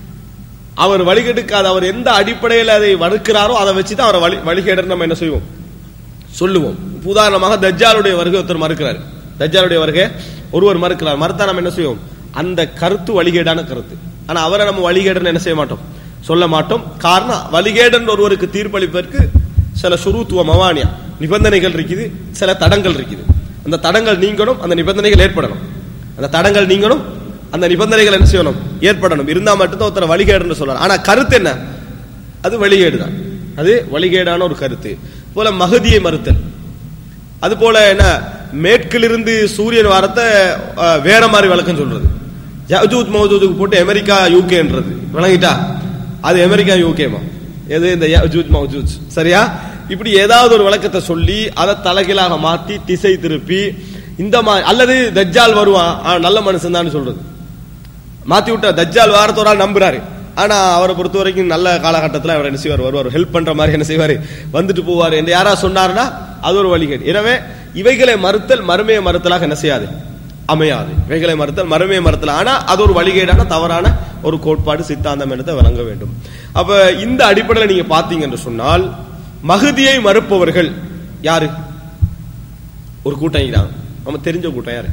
B: அவர் வழிகெடுக்காத அவர் எந்த அடிப்படையில் அதை மறுக்கிறாரோ அதை வச்சுதான் அவரை வழி வழிகேடுன்னு நம்ம என்ன செய்வோம் சொல்லுவோம் உதாரணமாக தஜ்ஜாலுடைய வருகை ஒருத்தர் மறுக்கிறார் தஜ்ஜாலுடைய வருகை ஒருவர் மறுக்கிறார் மறுத்தா நம்ம என்ன செய்வோம் அந்த கருத்து வழிகேடான கருத்து ஆனா அவரை நம்ம வழிகேடுன்னு என்ன செய்ய மாட்டோம் சொல்ல மாட்டோம் காரணம் வழிகேடுன்னு ஒருவருக்கு தீர்ப்பளிப்பதற்கு சில சுருத்துவ மவானியா நிபந்தனைகள் இருக்குது சில தடங்கள் இருக்குது அந்த தடங்கள் நீங்கணும் அந்த நிபந்தனைகள் ஏற்படணும் அந்த தடங்கள் நீங்கணும் அந்த நிபந்தனைகள் என்ன செய்யணும் ஏற்படணும் இருந்தா மட்டும்தான் ஒருத்தர் வழிகேடுன்னு சொல்லலாம் ஆனா கருத்து என்ன அது வழிகேடு தான் அது வழிகேடான ஒரு கருத்து போல மகதியை மறுத்தல் அது போல என்ன மேற்கிலிருந்து சூரியன் வாரத்தை அஹ், வேற மாதிரி விளக்கம் சொல்றது யஜூத் மௌஜூதுக்கு போட்டு அமெரிக்கா யூகேன்றது விளங்கிட்டா அது அமெரிக்கா யூகேமா எது இந்த யஜூத் மௌஜூத் சரியா இப்படி ஏதாவது ஒரு விளக்கத்தை சொல்லி அதை தலைகீழாக மாத்தி திசை திருப்பி இந்த மாதிரி அல்லது தஜ்ஜால் வருவான் ஆ, நல்ல மனுஷன் தான் சொல்றது மாத்தி விட்ட தஜ்ஜால் வாரத்தை ஒரு ஆள் நம்புறாரு ஆனா அவரை பொறுத்த வரைக்கும் நல்ல காலகட்டத்தில் அவர் என்ன செய்வார் வருவார் ஹெல்ப் பண்ற மாதிரி என்ன செய்வாரு வந்துட்டு போவார் என்று யாரா சொன்னாருன்னா அது ஒரு வழிகேடு எனவே இவைகளை மறுத்தல் மறுமையை மறுத்தலாக என்ன செய்யாது அமையாது இவைகளை மறுத்தல் மறுமையை மறுத்தல் ஆனா அது ஒரு வழிகேடான தவறான ஒரு கோட்பாடு சித்தாந்தம் என்றதை விளங்க வேண்டும் அப்ப இந்த அடிப்படையில் நீங்க பாத்தீங்க என்று சொன்னால் மகுதியை மறுப்பவர்கள் யாரு ஒரு கூட்டம் இருக்கிறாங்க நம்ம தெரிஞ்ச கூட்டம் யாரு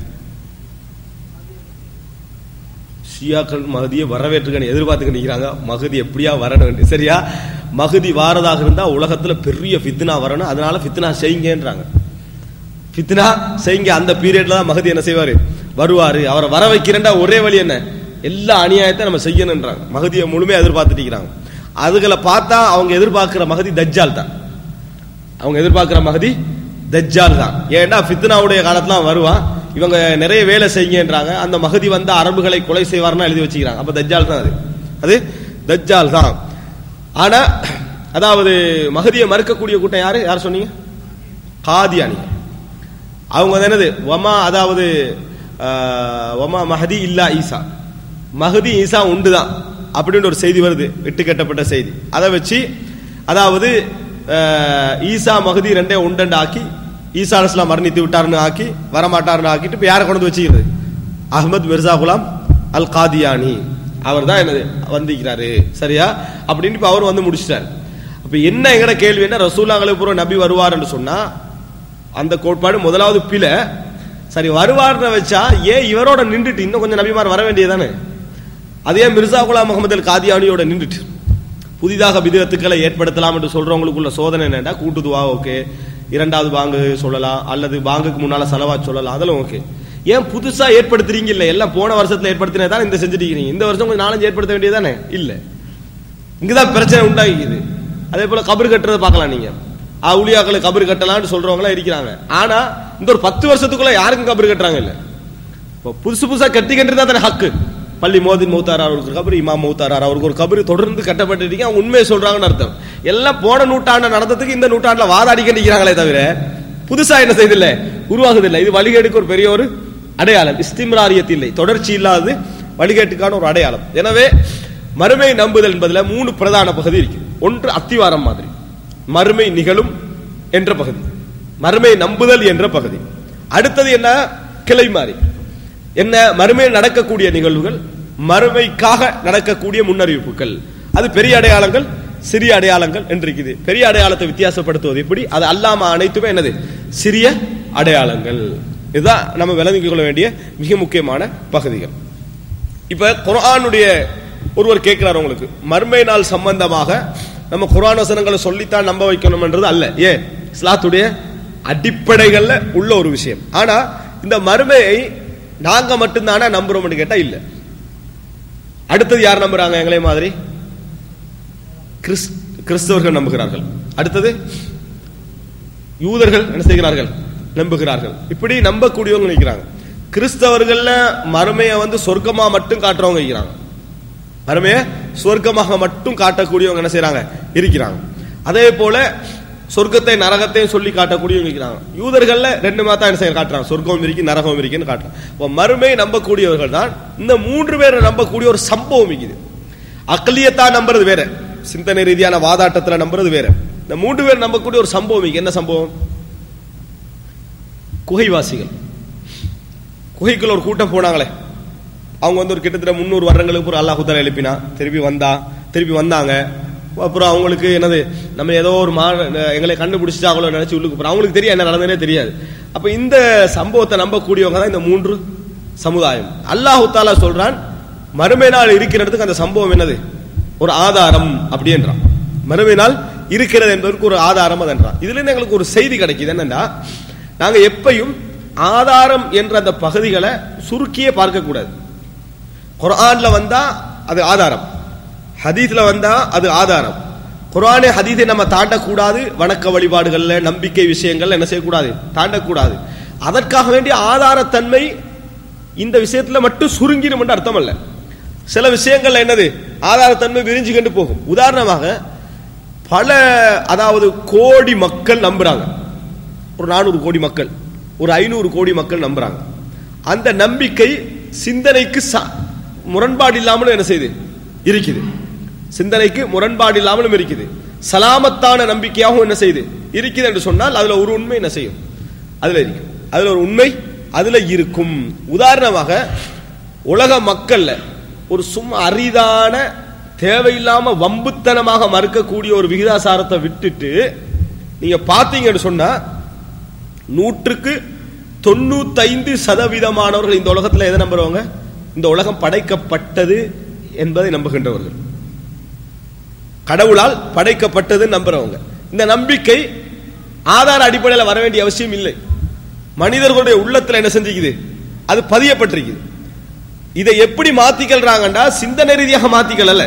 B: ஷியாக்கள் மகதியை வரவேற்றுக்கணும் எதிர்பார்த்துக்க நிற்கிறாங்க மகதி எப்படியா வரணும் சரியா மகதி வாரதாக இருந்தா உலகத்துல பெரிய ஃபித்னா வரணும் அதனால ஃபித்னா செய்யுங்கன்றாங்க ஃபித்னா செய்யுங்க அந்த பீரியட்ல தான் மகதி என்ன செய்வாரு வருவாரு அவரை வர வைக்கிறேன்டா ஒரே வழி என்ன எல்லா அநியாயத்தை நம்ம செய்யணுன்றாங்க மகதியை முழுமையா எதிர்பார்த்துட்டு இருக்கிறாங்க அதுகளை பார்த்தா அவங்க எதிர்பார்க்கிற மகதி தஜ்ஜால் தான் அவங்க எதிர்பார்க்கிற மகதி தஜ்ஜால் தான் ஏன்டா ஃபித்னாவுடைய காலத்துல வருவான் இவங்க நிறைய வேலை செய்யுங்கன்றாங்க அந்த மகதி வந்த அரபுகளை கொலை செய்வார்னு எழுதி வச்சுக்கிறாங்க அப்ப தஜ்ஜால் தான் அது அது தஜ்ஜால் தான் ஆனா அதாவது மகதியை மறுக்கக்கூடிய கூட்டம் யாரு யார் சொன்னீங்க காதியானி அவங்க வந்து என்னது ஒமா அதாவது ஆஹ், ஒமா மஹதி இல்லா ஈசா மஹதி ஈசா உண்டுதான் அப்படின்னு ஒரு செய்தி வருது விட்டு கட்டப்பட்ட செய்தி அதை வச்சு அதாவது ஆஹ், ஈசா மஹதி ரெண்டே உண்டண்டு ஆக்கி ஈசா அலிஸ்லாம் மரணித்து விட்டாருன்னு ஆக்கி வரமாட்டாருன்னு ஆக்கிட்டு இப்ப யாரை கொண்டு வந்து வச்சுக்கிறது அஹ்மத் மிர்சா குலாம் அல் காதியானி அவர் தான் என்னது வந்திருக்கிறாரு சரியா அப்படின்னு இப்ப அவர் வந்து முடிச்சிட்டாரு அப்ப என்ன எங்கட கேள்வி என்ன ரசூலாங்களுக்கு பூர்வ நபி வருவார்னு சொன்னா அந்த கோட்பாடு முதலாவது பிழை சரி வருவார்னு வச்சா ஏன் இவரோட நின்றுட்டு இன்னும் கொஞ்சம் நபிமார் வர வேண்டியதானே அதே மிர்சா குலாம் முகமது அல் காதியானியோட நின்றுட்டு புதிதாக விதத்துக்களை ஏற்படுத்தலாம் என்று சொல்றவங்களுக்குள்ள சோதனை என்னன்னா கூட்டுதுவா ஓகே இரண்டாவது பாங்கு சொல்லலாம் அல்லது பாங்குக்கு முன்னால செலவா சொல்லலாம் அதெல்லாம் ஓகே ஏன் புதுசா ஏற்படுத்துறீங்க இல்ல எல்லாம் போன வருஷத்துல ஏற்படுத்தினே தான் இந்த செஞ்சுட்டு இருக்கீங்க இந்த வருஷம் கொஞ்சம் நாலஞ்சு ஏற்படுத்த வேண்டியதானே இல்ல இங்கதான் பிரச்சனை உண்டாகிக்குது அதே போல கபர் கட்டுறதை பார்க்கலாம் நீங்க அவுளியாக்களை கபர் கட்டலாம்னு சொல்றவங்க இருக்கிறாங்க ஆனா இந்த ஒரு பத்து வருஷத்துக்குள்ள யாருக்கும் கபர் கட்டுறாங்க இல்ல இப்போ புதுசு புதுசா கட்டிக்கிட்டு தானே ஹக்கு பள்ளி மோதி மௌத்தார் அவருக்கு ஒரு கபர் இமாம் மௌத்தார் அவருக்கு ஒரு கபர் தொடர்ந்து கட்டப்பட்டு அவங்க உண்மையை சொல்றாங்கன்னு அர்த்தம் எல்லாம் போன நூற்றாண்டு நடந்ததுக்கு இந்த நூற்றாண்டுல வாதாடிக்கிட்டு இருக்கிறாங்களே தவிர புதுசா என்ன செய்தில்லை உருவாகுதில்லை இது வழிகேடுக்கு ஒரு பெரிய ஒரு அடையாளம் இஸ்திம்ராரியத் இல்லை தொடர்ச்சி இல்லாதது வழிகேட்டுக்கான ஒரு அடையாளம் எனவே மறுமை நம்புதல் என்பதுல மூணு பிரதான பகுதி இருக்கு ஒன்று அத்திவாரம் மாதிரி மறுமை நிகழும் என்ற பகுதி மறுமை நம்புதல் என்ற பகுதி அடுத்தது என்ன கிளை மாதிரி என்ன மறுமையில் நடக்கக்கூடிய நிகழ்வுகள் மறுமைக்காக நடக்கக்கூடிய முன்னறிவிப்புகள் அது பெரிய அடையாளங்கள் சிறிய அடையாளங்கள் என்று இருக்குது பெரிய அடையாளத்தை வித்தியாசப்படுத்துவது எப்படி அது அல்லாம அனைத்துமே என்னது சிறிய அடையாளங்கள் இதுதான் நம்ம விளங்கிக் கொள்ள வேண்டிய மிக முக்கியமான பகுதிகள் இப்ப குர்ஆனுடைய ஒருவர் கேட்கிறார் உங்களுக்கு மர்மை நாள் சம்பந்தமாக நம்ம குர்ஆன் வசனங்களை சொல்லித்தான் நம்ப வைக்கணும்ன்றது அல்ல ஏ இஸ்லாத்துடைய அடிப்படைகள்ல உள்ள ஒரு விஷயம் ஆனா இந்த மறுமையை நாங்க மட்டும்தானே நம்புறோம்னு கேட்டா இல்ல அடுத்தது யார் நம்புறாங்க எங்களை மாதிரி கிறிஸ்- கிறிஸ்தவர்கள் நம்புகிறார்கள் அடுத்தது யூதர்கள் என்ன செய்கிறார்கள் நம்புகிறார்கள் இப்படி நம்பக்கூடியவங்க நிற்கிறாங்க கிறிஸ்தவர்கள்ல மறுமையை வந்து சொர்க்கமா மட்டும் காட்டுறவங்க இருக்கிறாங்க மறுமையை சொர்க்கமாக மட்டும் காட்டக்கூடியவங்க என்ன செய்றாங்க இருக்கிறாங்க அதே போல சொர்க்கத்தை நரகத்தையும் சொல்லி காட்டக்கூடியவங்க இருக்கிறாங்க யூதர்கள்ல ரெண்டு மாத்தம் என்ன செய்ய காட்டுறாங்க சொர்க்கம் இருக்கு நரகம் இருக்குன்னு காட்டுறாங்க அப்ப மறுமை நம்பக்கூடியவர்கள் தான் இந்த மூன்று பேரை நம்பக்கூடிய ஒரு சம்பவம் இருக்குது அக்கலியத்தா நம்புறது வேற சிந்தனை ரீதியான வாதாட்டத்துல நம்புறது வேற இந்த மூன்று பேர் நம்பக்கூடிய ஒரு சம்பவம் இருக்கு. என்ன சம்பவம் குகைவாசிகள் குகைக்குள்ள ஒரு கூட்டம் போனாங்களே அவங்க வந்து ஒரு கிட்டத்தட்ட முந்நூறு வருடங்களுக்கு ஒரு அல்லாஹ் தஆலா எழுப்பினா திருப்பி வந்தா திருப்பி வந்தாங்க அப்புறம் அவங்களுக்கு என்னது நம்ம ஏதோ ஒரு மா எங்களை கண்டுபிடிச்சிட்டாங்களோ நினைச்சு உள்ளுக்கு போறோம் அவங்களுக்கு தெரியும் என்ன நடந்ததுனே தெரியாது அப்ப இந்த சம்பவத்தை நம்பக்கூடியவங்க தான் இந்த மூன்று சமுதாயம் அல்லாஹு தாலா சொல்றான் மறுமை நாள் இருக்கிறதுக்கு அந்த சம்பவம் என்னது ஒரு ஆதாரம் அப்படின்றான் மறுமை நாள் இருக்கிறது என்பதற்கு ஒரு ஆதாரம் அதுன்றான் இதுல இருந்து எங்களுக்கு ஒரு செய்தி கிடைக்குது என்னன்னா நாங்க எப்பையும் ஆதாரம் என்ற அந்த பகுதிகளை சுருக்கியே பார்க்க கூடாது குர்ஆன்ல வந்தா அது ஆதாரம் ஹதீஸ்ல வந்தா அது ஆதாரம் குர்ஆனே ஹதீஸை நம்ம தாண்டக்கூடாது வணக்க வழிபாடுகள்ல நம்பிக்கை விஷயங்கள்ல என்ன செய்யக்கூடாது தாண்டக்கூடாது அதற்காக வேண்டிய ஆதாரத்தன்மை இந்த விஷயத்துல மட்டும் சுருங்கிடும் என்று அர்த்தம் அல்ல சில விஷயங்கள்ல என்னது ஆதாரத்தன்மை விரிஞ்சு கொண்டு போகும் உதாரணமாக பல அதாவது கோடி மக்கள் நம்புறாங்க ஒரு நானூறு கோடி மக்கள் ஒரு ஐநூறு கோடி மக்கள் நம்புறாங்க அந்த நம்பிக்கை சிந்தனைக்கு ச- முரண்பாடு இல்லாமலும் என்ன செய்யுது இருக்குது சிந்தனைக்கு முரண்பாடு இல்லாமலும் இருக்குது சலாமத்தான நம்பிக்கையாகவும் என்ன செய்யுது இருக்குது என்று சொன்னால் அதுல ஒரு உண்மை என்ன செய்யும் அதுல இருக்கும் அதுல ஒரு உண்மை அதுல இருக்கும் உதாரணமாக உலக மக்கள்ல ஒரு சும்மா அரிதான தேவையில்லாம வம்புத்தனமாக மறுக்கக்கூடிய ஒரு விகிதாசாரத்தை விட்டுட்டு நீங்க பாத்தீங்கன்னு சொன்னா நூற்றுக்கு தொண்ணூத்தைந்து சதவீதமானவர்கள் இந்த உலகத்துல எதை நம்புறவங்க இந்த உலகம் படைக்கப்பட்டது என்பதை நம்புகின்றவர்கள் கடவுளால் படைக்கப்பட்டது நம்புறவங்க இந்த நம்பிக்கை ஆதார அடிப்படையில் வர வேண்டிய அவசியம் இல்லை மனிதர்களுடைய உள்ளத்துல என்ன செஞ்சுக்குது அது பதியப்பட்டிருக்குது இதை எப்படி மாத்திக்கல்றாங்கண்டா சிந்தனை ரீதியாக மாத்திக்கல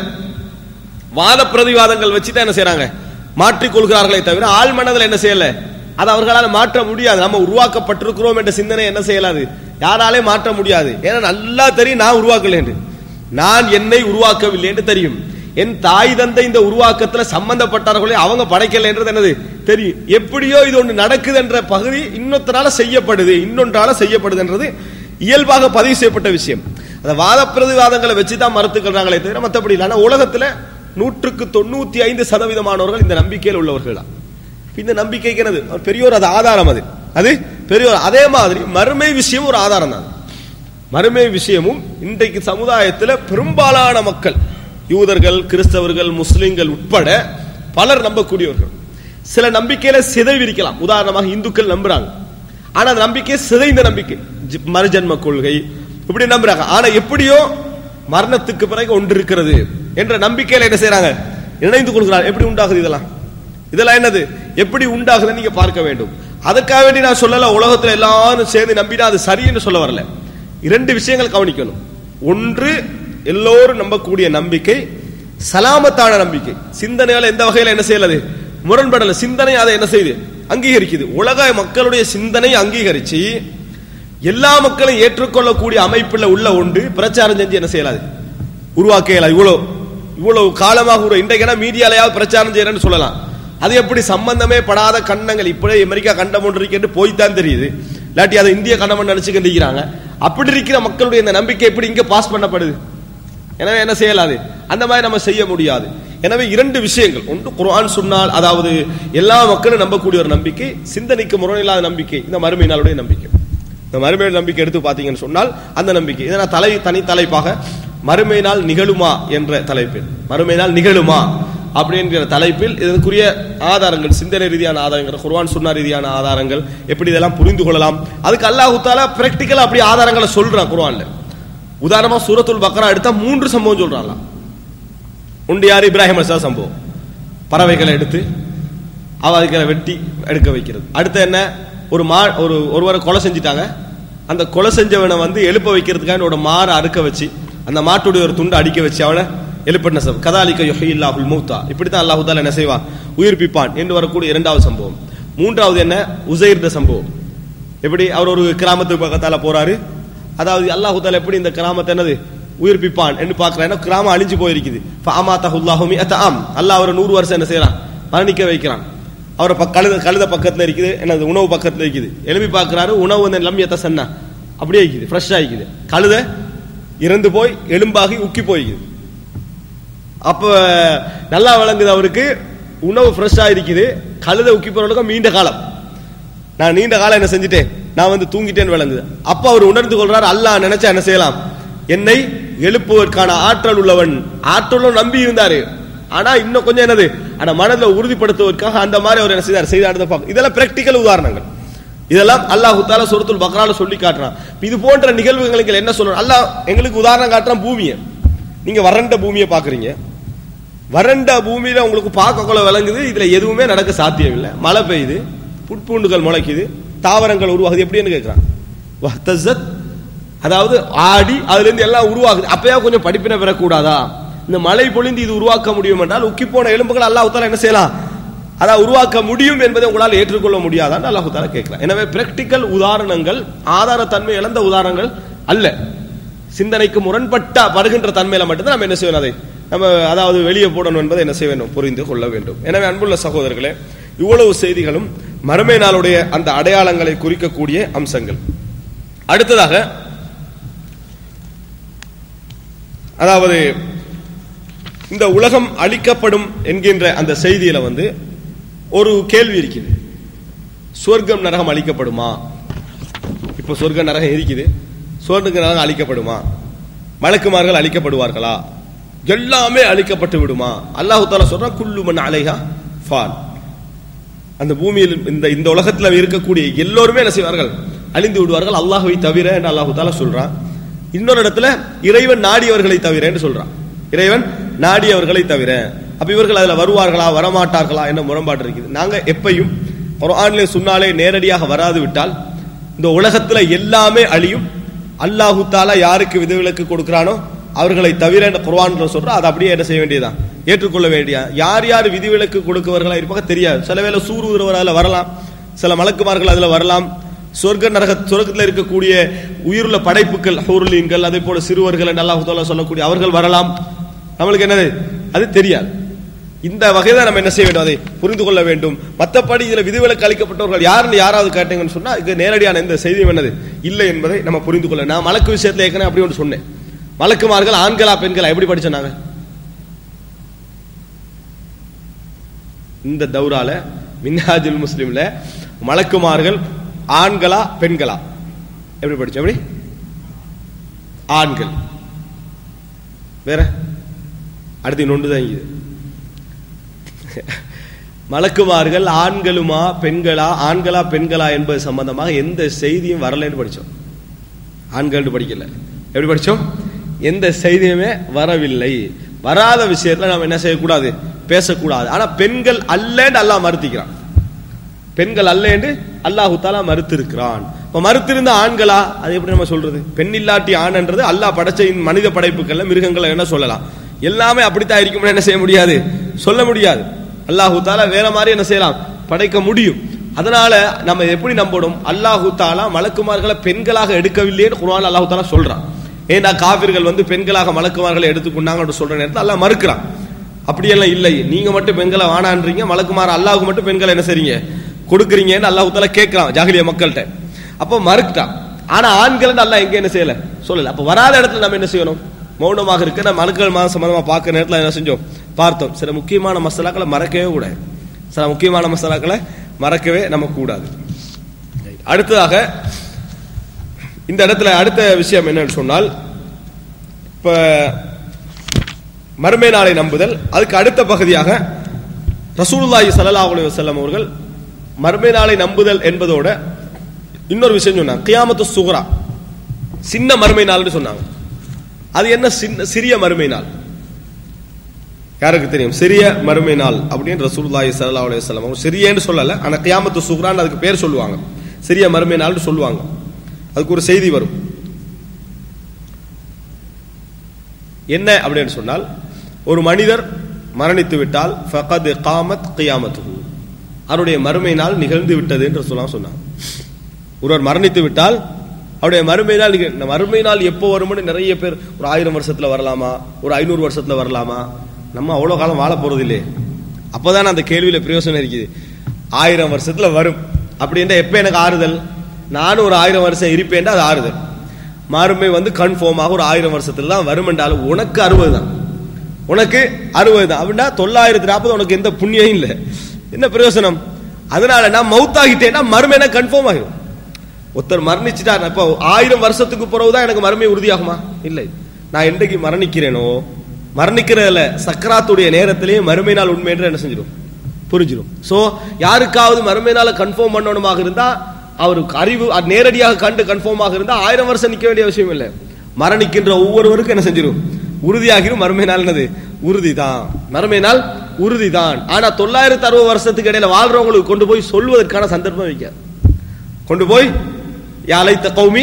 B: வாத பிரதிவாதங்கள் வச்சு தான் என்ன செய்யறாங்க மாற்றிக் கொள்கிறார்களே தவிர ஆள் மனதில் என்ன செய்யல அதை அவர்களால் மாற்ற முடியாது நம்ம உருவாக்கப்பட்டிருக்கிறோம் என்ற சிந்தனை என்ன செய்யலாது யாராலே மாற்ற முடியாது ஏன்னா நல்லா தெரியும் நான் உருவாக்கல என்று நான் என்னை உருவாக்கவில்லை என்று தெரியும் என் தாய் தந்தை இந்த உருவாக்கத்துல சம்பந்தப்பட்டார்களே அவங்க படைக்கல என்றது என்னது தெரியும் எப்படியோ இது ஒன்று நடக்குது என்ற பகுதி இன்னொருத்தரால செய்யப்படுது இன்னொன்றால செய்யப்படுது என்றது இயல்பாக பதிவு செய்யப்பட்ட விஷயம் அந்த வாத பிரதிவாதங்களை வச்சு தான் மறுத்துக்கிறாங்களே தவிர மற்றபடி இல்லை ஆனா உலகத்துல நூற்றுக்கு தொண்ணூத்தி ஐந்து சதவீதமானவர்கள் இந்த நம்பிக்கையில் உள்ளவர்கள் தான் இந்த நம்பிக்கைக்கு என்னது ஒரு பெரிய ஒரு அது ஆதாரம் அது அது பெரிய ஒரு அதே மாதிரி மறுமை விஷயம் ஒரு ஆதாரம் தான் மறுமை விஷயமும் இன்றைக்கு சமுதாயத்தில் பெரும்பாலான மக்கள் யூதர்கள் கிறிஸ்தவர்கள் முஸ்லிம்கள் உட்பட பலர் நம்பக்கூடியவர்கள் சில நம்பிக்கையில சிதைவிரிக்கலாம் உதாரணமாக இந்துக்கள் நம்புறாங்க ஆனா அந்த நம்பிக்கை சிதைந்த நம்பிக்கை ஜி- மறுஜன்ம கொள்கை இப்படி நம்புறாங்க ஆனா எப்படியோ மரணத்துக்கு பிறகு ஒன்று இருக்கிறது என்ற நம்பிக்கையில என்ன செய்றாங்க இணைந்து கொள்கிறார் எப்படி உண்டாகுது இதெல்லாம் இதெல்லாம் என்னது எப்படி உண்டாகுதுன்னு நீங்க பார்க்க வேண்டும் அதுக்காக வேண்டி நான் சொல்லல உலகத்துல எல்லாரும் சேர்ந்து நம்பினா அது சரின்னு சொல்ல வரல இரண்டு விஷயங்கள் கவனிக்கணும் ஒன்று எல்லோரும் நம்பக்கூடிய நம்பிக்கை சலாமத்தான நம்பிக்கை சிந்தனையால எந்த வகையில என்ன செய்யலது முரண்படல சிந்தனை அதை என்ன செய்யுது அங்கீகரிக்குது உலக மக்களுடைய சிந்தனை அங்கீகரிச்சு எல்லா மக்களும் ஏற்றுக்கொள்ளக்கூடிய அமைப்புல உள்ள ஒன்று பிரச்சாரம் செஞ்சு என்ன செய்யலாது உருவாக்க இயலாது இவ்வளவு இவ்வளவு காலமாக ஒரு இன்றைக்கு மீடியாலயாவது பிரச்சாரம் செய்யறேன்னு சொல்லலாம் அது எப்படி சம்பந்தமே படாத கண்டங்கள் இப்படியே அமெரிக்கா கண்டம் ஒன்று இருக்கு போய்தான் தெரியுது இல்லாட்டி அதை இந்திய கண்டம் நினைச்சுக்கிட்டு இருக்கிறாங்க அப்படி இருக்கிற மக்களுடைய இந்த நம்பிக்கை எப்படி இங்க பாஸ் பண்ணப்படுது எனவே என்ன செய்யலாது அந்த மாதிரி நம்ம செய்ய முடியாது எனவே இரண்டு விஷயங்கள் ஒன்று குர்ஆன் சொன்னால் அதாவது எல்லா மக்களும் நம்பக்கூடிய ஒரு நம்பிக்கை சிந்தனைக்கு முரணில்லாத நம்பிக்கை இந்த மறுமை நாளுடைய நம்பிக்கை இந்த மறுமை நம்பிக்கை எடுத்து பார்த்தீங்கன்னு சொன்னால் அந்த நம்பிக்கை இதை நான் தலை தனி தலைப்பாக மறுமை நாள் நிகழுமா என்ற தலைப்பில் மறுமை நாள் நிகழுமா அப்படிங்கிற தலைப்பில் இதற்குரிய ஆதாரங்கள் சிந்தனை ரீதியான ஆதாரங்கள் குர்ஆன் சுன்னா ரீதியான ஆதாரங்கள் எப்படி இதெல்லாம் புரிந்து கொள்ளலாம் அதுக்கு அல்லாஹ் தாலா பிராக்டிக்கலா அப்படி ஆதாரங்களை சொல்றான் குர்ஆன்ல உதாரணமா சூரத்துல் பக்ரா எடுத்தா மூன்று சம்பவம் சொல்றாங்க உண்டு யார் இப்ராஹிம் அலிஸ்லாம் சம்பவம் பறவைகளை எடுத்து அவர்களை வெட்டி எடுக்க வைக்கிறது அடுத்து என்ன ஒரு மா ஒரு ஒருவரை கொலை செஞ்சிட்டாங்க அந்த கொலை செஞ்சவனை வந்து எழுப்ப வைக்கிறதுக்காக ஒரு மாரை அறுக்க வச்சு அந்த மாட்டுடைய ஒரு துண்டை அடிக்க வச்சு அவனை எழுப்பின சம் கதாலிக்க யொஹில்லாஹுல் மூத்தா இப்படித்தான் அல்லாஹு தாலா என்ன செய்வான் உயிர்ப்பிப்பான் என்று வரக்கூடிய இரண்டாவது சம்பவம் மூன்றாவது என்ன உசைர்த சம்பவம் எப்படி அவர் ஒரு கிராமத்துக்கு பக்கத்தால போறாரு அதாவது அல்லாஹு தாலா எப்படி இந்த கிராமத்தை என்னது உயிர்ப்பிப்பான் என்று பார்க்கிறேன் ஏன்னா கிராமம் அழிஞ்சு போயிருக்குது ஃபஅமாத்தஹுல்லாஹு மிஅத்தாம் அல்லாஹ் அவரை நூறு வருஷம் என்ன செய்யறான் மரணிக்க வைக்கிறான் அவரை பக்க- கழுத கழுத பக்கத்துல இருக்குது என்னது உணவு பக்கத்துல இருக்குது எழுப்பி பார்க்கறாரு உணவு வந்து லம்யத்தை சன்னா அப்படியே இருக்குது ஃப்ரெஷ்ஷாக இருக்குது கழுத இறந்து போய் எலும்பாகி உக்கி போய்க்குது அப்ப நல்லா விளங்குது அவருக்கு உணவு ஃப்ரெஷ்ஷா இருக்குது கழுத உக்கி போறவளுக்கு நீண்ட காலம் நான் நீண்ட காலம் என்ன செஞ்சுட்டேன் நான் வந்து தூங்கிட்டேன்னு விளங்குது அப்ப அவர் உணர்ந்து கொள்றாரு அல்லாஹ் நினைச்சா என்ன செய்யலாம் என்னை எழுப்புவதற்கான ஆற்றல் உள்ளவன் ஆற்றலும் நம்பி இருந்தாரு ஆனா இன்னும் கொஞ்சம் என்னது ஆனா மனதில் உறுதிப்படுத்துவதற்காக அந்த மாதிரி அவர் என்ன செய்தார் செய்தார் பார்க்க இதெல்லாம் பிராக்டிக்கல் உதாரணங்கள் இதெல்லாம் அல்லாஹ் தால சூரத்துல் பக்ரால சொல்லி காட்டுறான் இது போன்ற நிகழ்வுகளுக்கு என்ன சொல்லணும் அல்லாஹ் எங்களுக்கு உதாரணம் காட்டுறான் பூமியை நீங்க வறண்ட பூமியை பாக்குறீங்க வறண்ட பூமியில உங்களுக்கு பார்க்க கொள்ள விளங்குது இதுல எதுவுமே நடக்க சாத்தியம் இல்லை மழை பெய்யுது புட்பூண்டுகள் முளைக்குது தாவரங்கள் உருவாகுது எப்படின்னு கேட்கிறான் வஹ்தஸத், அதாவது ஆடி அதுல இருந்து எல்லாம் உருவாகுது அப்பயா கொஞ்சம் படிப்பினை பெறக்கூடாதா இந்த மழை பொழிந்து இது உருவாக்க முடியும் என்றால் உக்கி போன எலும்புகள் அல்லாஹ் தாலா என்ன செய்யலாம் அதான் உருவாக்க முடியும் என்பதை உங்களால் ஏற்றுக்கொள்ள முடியாதான்னு அல்லாஹு தாலா கேட்கலாம் எனவே பிராக்டிக்கல் உதாரணங்கள் ஆதாரத்தன்மை இழந்த உதாரணங்கள் அல்ல சிந்தனைக்கு முரண்பட்ட வருகின்ற தன்மையில மட்டும்தான் நம்ம என்ன செய்யணும் அதை நம்ம அதாவது வெளியே போடணும் என்பதை என்ன செய்ய வேண்டும் புரிந்து கொள்ள வேண்டும் எனவே அன்புள்ள சகோதரர்களே இவ்வளவு செய்திகளும் மறுமை நாளுடைய அந்த அடையாளங்களை குறிக்கக்கூடிய அம்சங்கள் அடுத்ததாக அதாவது இந்த உலகம் அழிக்கப்படும் என்கின்ற அந்த செய்தியில வந்து ஒரு கேள்வி இருக்குது சொர்க்கம் நரகம் அழிக்கப்படுமா இப்ப சொர்க்க நரகம் இருக்குது சொர்க்க நரகம் அழிக்கப்படுமா மலக்குமார்கள் அழிக்கப்படுவார்களா எல்லாமே அழிக்கப்பட்டு விடுமா அல்லாஹு தாலா சொல்றான் குல்லு மன் அலைஹா ஃபான் அந்த பூமியில் இந்த இந்த உலகத்துல இருக்கக்கூடிய எல்லோருமே என்ன செய்வார்கள் அழிந்து விடுவார்கள் அல்லாஹ்வை தவிர என்று அல்லாஹு தாலா சொல்றான் இன்னொரு இடத்துல இறைவன் நாடியவர்களை தவிர என்று சொல்றான் இறைவன் நாடியவர்களை தவிர அப்ப இவர்கள் அதுல வருவார்களா வரமாட்டார்களா என்ன முரண்பாடு இருக்குது நாங்க எப்பையும் குர்ஆனிலே சுன்னாலே நேரடியாக வராது விட்டால் இந்த உலகத்துல எல்லாமே அழியும் அல்லாஹு தாலா யாருக்கு விதிவிலக்கு கொடுக்கிறானோ அவர்களை தவிர இந்த குர்ஆன்ல சொல்றோம் அதை அப்படியே என்ன செய்ய வேண்டியதான் ஏற்றுக்கொள்ள வேண்டிய யார் யார் விதிவிலக்கு கொடுக்கவர்களா இருப்பாங்க தெரியாது சில வேளை சூர் ஊதுறவர் அதுல வரலாம் சில மலக்குமார்கள் அதுல வரலாம் சொர்க்க நரக சொர்க்கத்தில் இருக்கக்கூடிய உயிருள்ள படைப்புகள் ஹூர்லீன்கள் அதே போல சிறுவர்கள் என்று அல்லாஹ் தாலா சொல்லக்கூடிய அவர்கள் வரலாம் நம்மளுக்கு என்னது அது தெரியாது இந்த வகையில நம்ம என்ன செய்ய வேண்டும் அதை புரிந்து கொள்ள வேண்டும் மற்றபடி இதுல விதிவிலக்கு அளிக்கப்பட்டவர்கள் யாருன்னு யாராவது கேட்டீங்கன்னு சொன்னா இது நேரடியான எந்த செய்தியும் என்னது இல்லை என்பதை நம்ம புரிந்து கொள்ள நான் மலக்கு விஷயத்துல ஏற்கனவே அப்படி ஒன்று சொன்னேன் மலக்குமார்கள் ஆண்களா பெண்களா எப்படி படிச்சோம் இந்த தௌரால மின்ஹாஜுல் முஸ்லிம்ல மலக்குமார்கள் ஆண்களா பெண்களா எப்படி படிச்சோம் எப்படி ஆண்கள் வேற அடுத்து இன்னொன்று தான் இது மலக்குமார்கள் ஆண்களுமா பெண்களா ஆண்களா பெண்களா என்பது சம்பந்தமாக எந்த செய்தியும் வரலன்னு படிச்சோம் ஆண்கள் படிக்கல எப்படி படிச்சோம் எந்த செய்தியுமே வரவில்லை வராத விஷயத்துல நாம் என்ன செய்யக்கூடாது பேசக்கூடாது ஆனா பெண்கள் அல்லன்னு அல்லாஹ் மறுத்திக்கிறான் பெண்கள் அல்ல என்று அல்லாஹு தாலா மறுத்திருக்கிறான் இப்ப மறுத்திருந்த ஆண்களா அது எப்படி நம்ம சொல்றது பெண் இல்லாட்டி ஆண்ன்றது அல்லாஹ் படைச்ச இந்த மனித படைப்புகள்ல மிருகங்கள் என்ன சொல்லலாம் எல்லாமே அப்படித்தான் இருக்கும்னு என்ன செய்ய முடியாது சொல்ல முடியாது அல்லாஹு தாலா வேற மாதிரி என்ன செய்யலாம் படைக்க முடியும் அதனால நம்ம எப்படி நம்பணும் அல்லாஹு தாலா மலக்குமார்களை பெண்களாக எடுக்கவில்லைன்னு குர்ஆன் அல்லாஹு தாலா சொல்றான் ஏன்னா காபிர்கள் வந்து பெண்களாக மலக்குமார்களை எடுத்துக்கொண்டாங்க சொல்ற நேரத்தில் அல்லாஹ் மறுக்கிறான் அப்படியெல்லாம் இல்லை நீங்க மட்டும் பெண்களை வானான்றீங்க மலக்குமார் அல்லாஹ்வுக்கு மட்டும் பெண்களை என்ன செய்றீங்க கொடுக்குறீங்கன்னு அல்லாஹ் தாலா கேட்கிறான் ஜாகிலிய மக்கள்கிட்ட அப்போ மறுக்கிட்டான் ஆனா ஆண்கள் அல்லாஹ் எங்க என்ன செய்யல சொல்லல அப்ப வராத இடத்துல நம்ம என்ன செய்யணும் மௌனமாக இருக்க நம்ம மனுக்கள் மாதம் சம்பந்தமா பார்க்கிற நேரத்தில் என்ன செஞ்சோம் பார்த்தோம் சில முக்கியமான மசாலாக்களை மறக்கவே கூடாது சில முக்கியமான மசாலாக்களை மறக்கவே நம்ம கூடாது அடுத்ததாக இந்த இடத்துல அடுத்த விஷயம் என்னன்னு சொன்னால் இப்ப மறுமை நாளை நம்புதல் அதுக்கு அடுத்த பகுதியாக ரசூலுல்லாஹி ஸல்லல்லாஹு அலைஹி வஸல்லம் அவர்கள் மறுமை நாளை நம்புதல் என்பதோட இன்னொரு விஷயம் சொன்னாங்க கியாமத்து சுகரா சின்ன மறுமை நாள்னு சொன்னாங்க அது என்ன சின்ன சிறிய மறுமை நாள் யாருக்கு தெரியும் சிறிய மறுமை நாள் அப்படின்னு ரசூலுல்லாஹி ஸல்லல்லாஹு அலைஹி வஸல்லம் அவங்க சிறியன்னு சொல்லல ஆனா கியாமத்து சுக்ரான்னு அதுக்கு பேர் சொல்லுவாங்க சிறிய மறுமை நாள்னு சொல்லுவாங்க அதுக்கு ஒரு செய்தி வரும் என்ன அப்படின்னு சொன்னால் ஒரு மனிதர் மரணித்து விட்டால் ஃபகத் காமத் கியாமத்துஹு அவருடைய மறுமை நாள் நிகழ்ந்து விட்டது என்று சொல்லலாம் சொன்னாங்க ஒருவர் மரணித்து விட்டால் அவருடைய மறுமை நாள் நிக- இந்த மறுமை நாள் எப்போ வரும்னு நிறைய பேர் ஒரு ஆயிரம் வருஷத்துல வரலாமா ஒரு ஐநூறு வருஷத்துல வரலாமா நம்ம அவ்வளவு காலம் வாழ போறது இல்லையே அப்போதான் அந்த கேள்வியில பிரயோசனம் இருக்குது ஆயிரம் வருஷத்துல வரும் அப்படின்ற எப்ப எனக்கு ஆறுதல் நானும் ஒரு ஆயிரம் வருஷம் இருப்பேன்டா அது ஆறுதல் மறுமை வந்து கன்ஃபார்மாக ஒரு ஆயிரம் வருஷத்துல தான் வரும் என்றாலும் உனக்கு அறுபது தான் உனக்கு அறுபது தான் அப்படின்னா தொள்ளாயிரத்தி நாற்பது உனக்கு எந்த புண்ணியம் இல்லை என்ன பிரயோசனம் அதனால நான் மவுத்தாகிட்டேன்னா மறுமைனா கன்ஃபார்ம் ஆகிடும் ஒருத்தர் மரணிச்சுட்டா இப்போ ஆயிரம் வருஷத்துக்கு பிறகுதான் எனக்கு மறுமை உறுதியாகுமா இல்லை நான் என்றைக்கு மரணிக்கிறேனோ மரணிக்கிறதுல சக்கராத்துடைய நேரத்திலேயே மறுமை நாள் உண்மை என்று என்ன செஞ்சிடும் புரிஞ்சிடும் சோ யாருக்காவது மறுமை நாளை கன்ஃபார்ம் பண்ணணுமாக இருந்தா அவருக்கு அறிவு அது நேரடியாக கண்டு கன்ஃபார்மாக இருந்தா ஆயிரம் வருஷம் நிக்க வேண்டிய விஷயம் இல்லை மரணிக்கின்ற ஒவ்வொருவருக்கும் என்ன செஞ்சிடும் உறுதியாகிரும் மறுமை நாள் என்னது உறுதிதான் மறுமை நாள் உறுதிதான் ஆனா தொள்ளாயிரத்தி அறுபது வருஷத்துக்கு இடையில வாழ்றவங்களுக்கு கொண்டு போய் சொல்வதற்கான சந்தர்ப்பம் வைக்காது கொண்டு போய் யாழைத்த கௌமி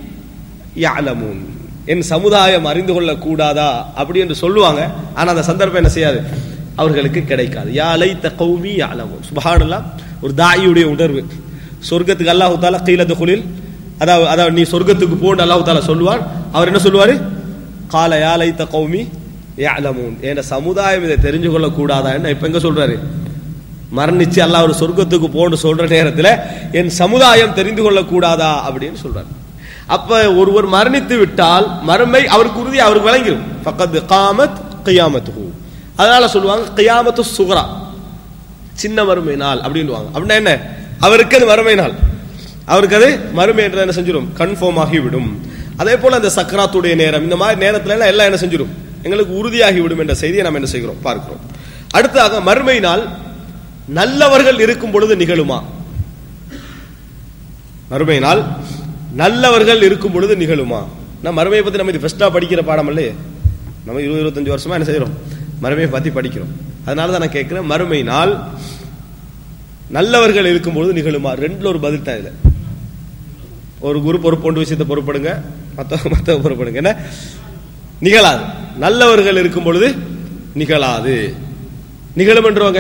B: யாலமூன் என் சமுதாயம் அறிந்து கொள்ள கூடாதா அப்படி என்று சொல்லுவாங்க ஆனா அந்த சந்தர்ப்பம் என்ன செய்யாது அவர்களுக்கு கிடைக்காது யாழைத்த கௌமி யாலமூன் சுபஹானல்லாஹ் ஒரு தாயியுடைய உணர்வு சொர்க்கத்துக்கு அல்லாஹு தாலா கீழத்து குளில் அதாவது அதாவது நீ சொர்க்கத்துக்கு போன்னு அல்லாஹு தாலா சொல்லுவார் அவர் என்ன சொல்லுவாரு கால யாழைத்த கௌமி யாலமூன் என் சமுதாயம் இதை தெரிஞ்சு கொள்ள கூடாதா இப்ப எங்க சொல்றாரு மரணிச்சு அல்லாஹ் ஒரு சொர்க்கத்துக்கு போன்னு சொல்ற நேரத்துல என் சமுதாயம் தெரிந்து கொள்ள கூடாதா அப்படின்னு சொல்றாரு அப்ப ஒருவர் மரணித்து விட்டால் மறுமை அவருக்கு உறுதி அவருக்கு விளங்கிடும் பக்கத்து காமத் கியாமத்து அதனால சொல்லுவாங்க கியாமத்து சுகரா சின்ன மறுமை நாள் அப்படின்னுவாங்க அப்படின்னா என்ன அவருக்கு அது மறுமை நாள் அவருக்கு அது மறுமை என்று என்ன செஞ்சிடும் கன்ஃபார்ம் ஆகிவிடும் அதே போல அந்த சக்கராத்துடைய நேரம் இந்த மாதிரி நேரத்துல எல்லாம் எல்லாம் என்ன செஞ்சிடும் எங்களுக்கு உறுதியாகி விடும் என்ற செய்தியை நாம் என்ன செய்கிறோம் பார்க்கிறோம் அடுத்ததாக மறுமை நாள் நல்லவர்கள் இருக்கும் பொழுது நிகழுமா மறுமை நாள் நல்லவர்கள் இருக்கும் பொழுது நிகழுமா நான் மறுமையை பத்தி நம்ம இது ஃபர்ஸ்டா படிக்கிற பாடம் இல்லையே நம்ம இருபது இருபத்தஞ்சு வருஷமா என்ன செய்யறோம் மறுமையை பத்தி படிக்கிறோம் அதனால தான் நான் கேட்கிறேன் மறுமை நாள் நல்லவர்கள் இருக்கும் பொழுது நிகழுமா ரெண்டுல ஒரு பதில் தான் இதுல ஒரு குரு பொறுப்பொண்டு விஷயத்தை பொறுப்படுங்க மத்த மத்த பொறுப்படுங்க என்ன நிகழாது நல்லவர்கள் இருக்கும் பொழுது நிகழாது நிகழும் என்றவங்க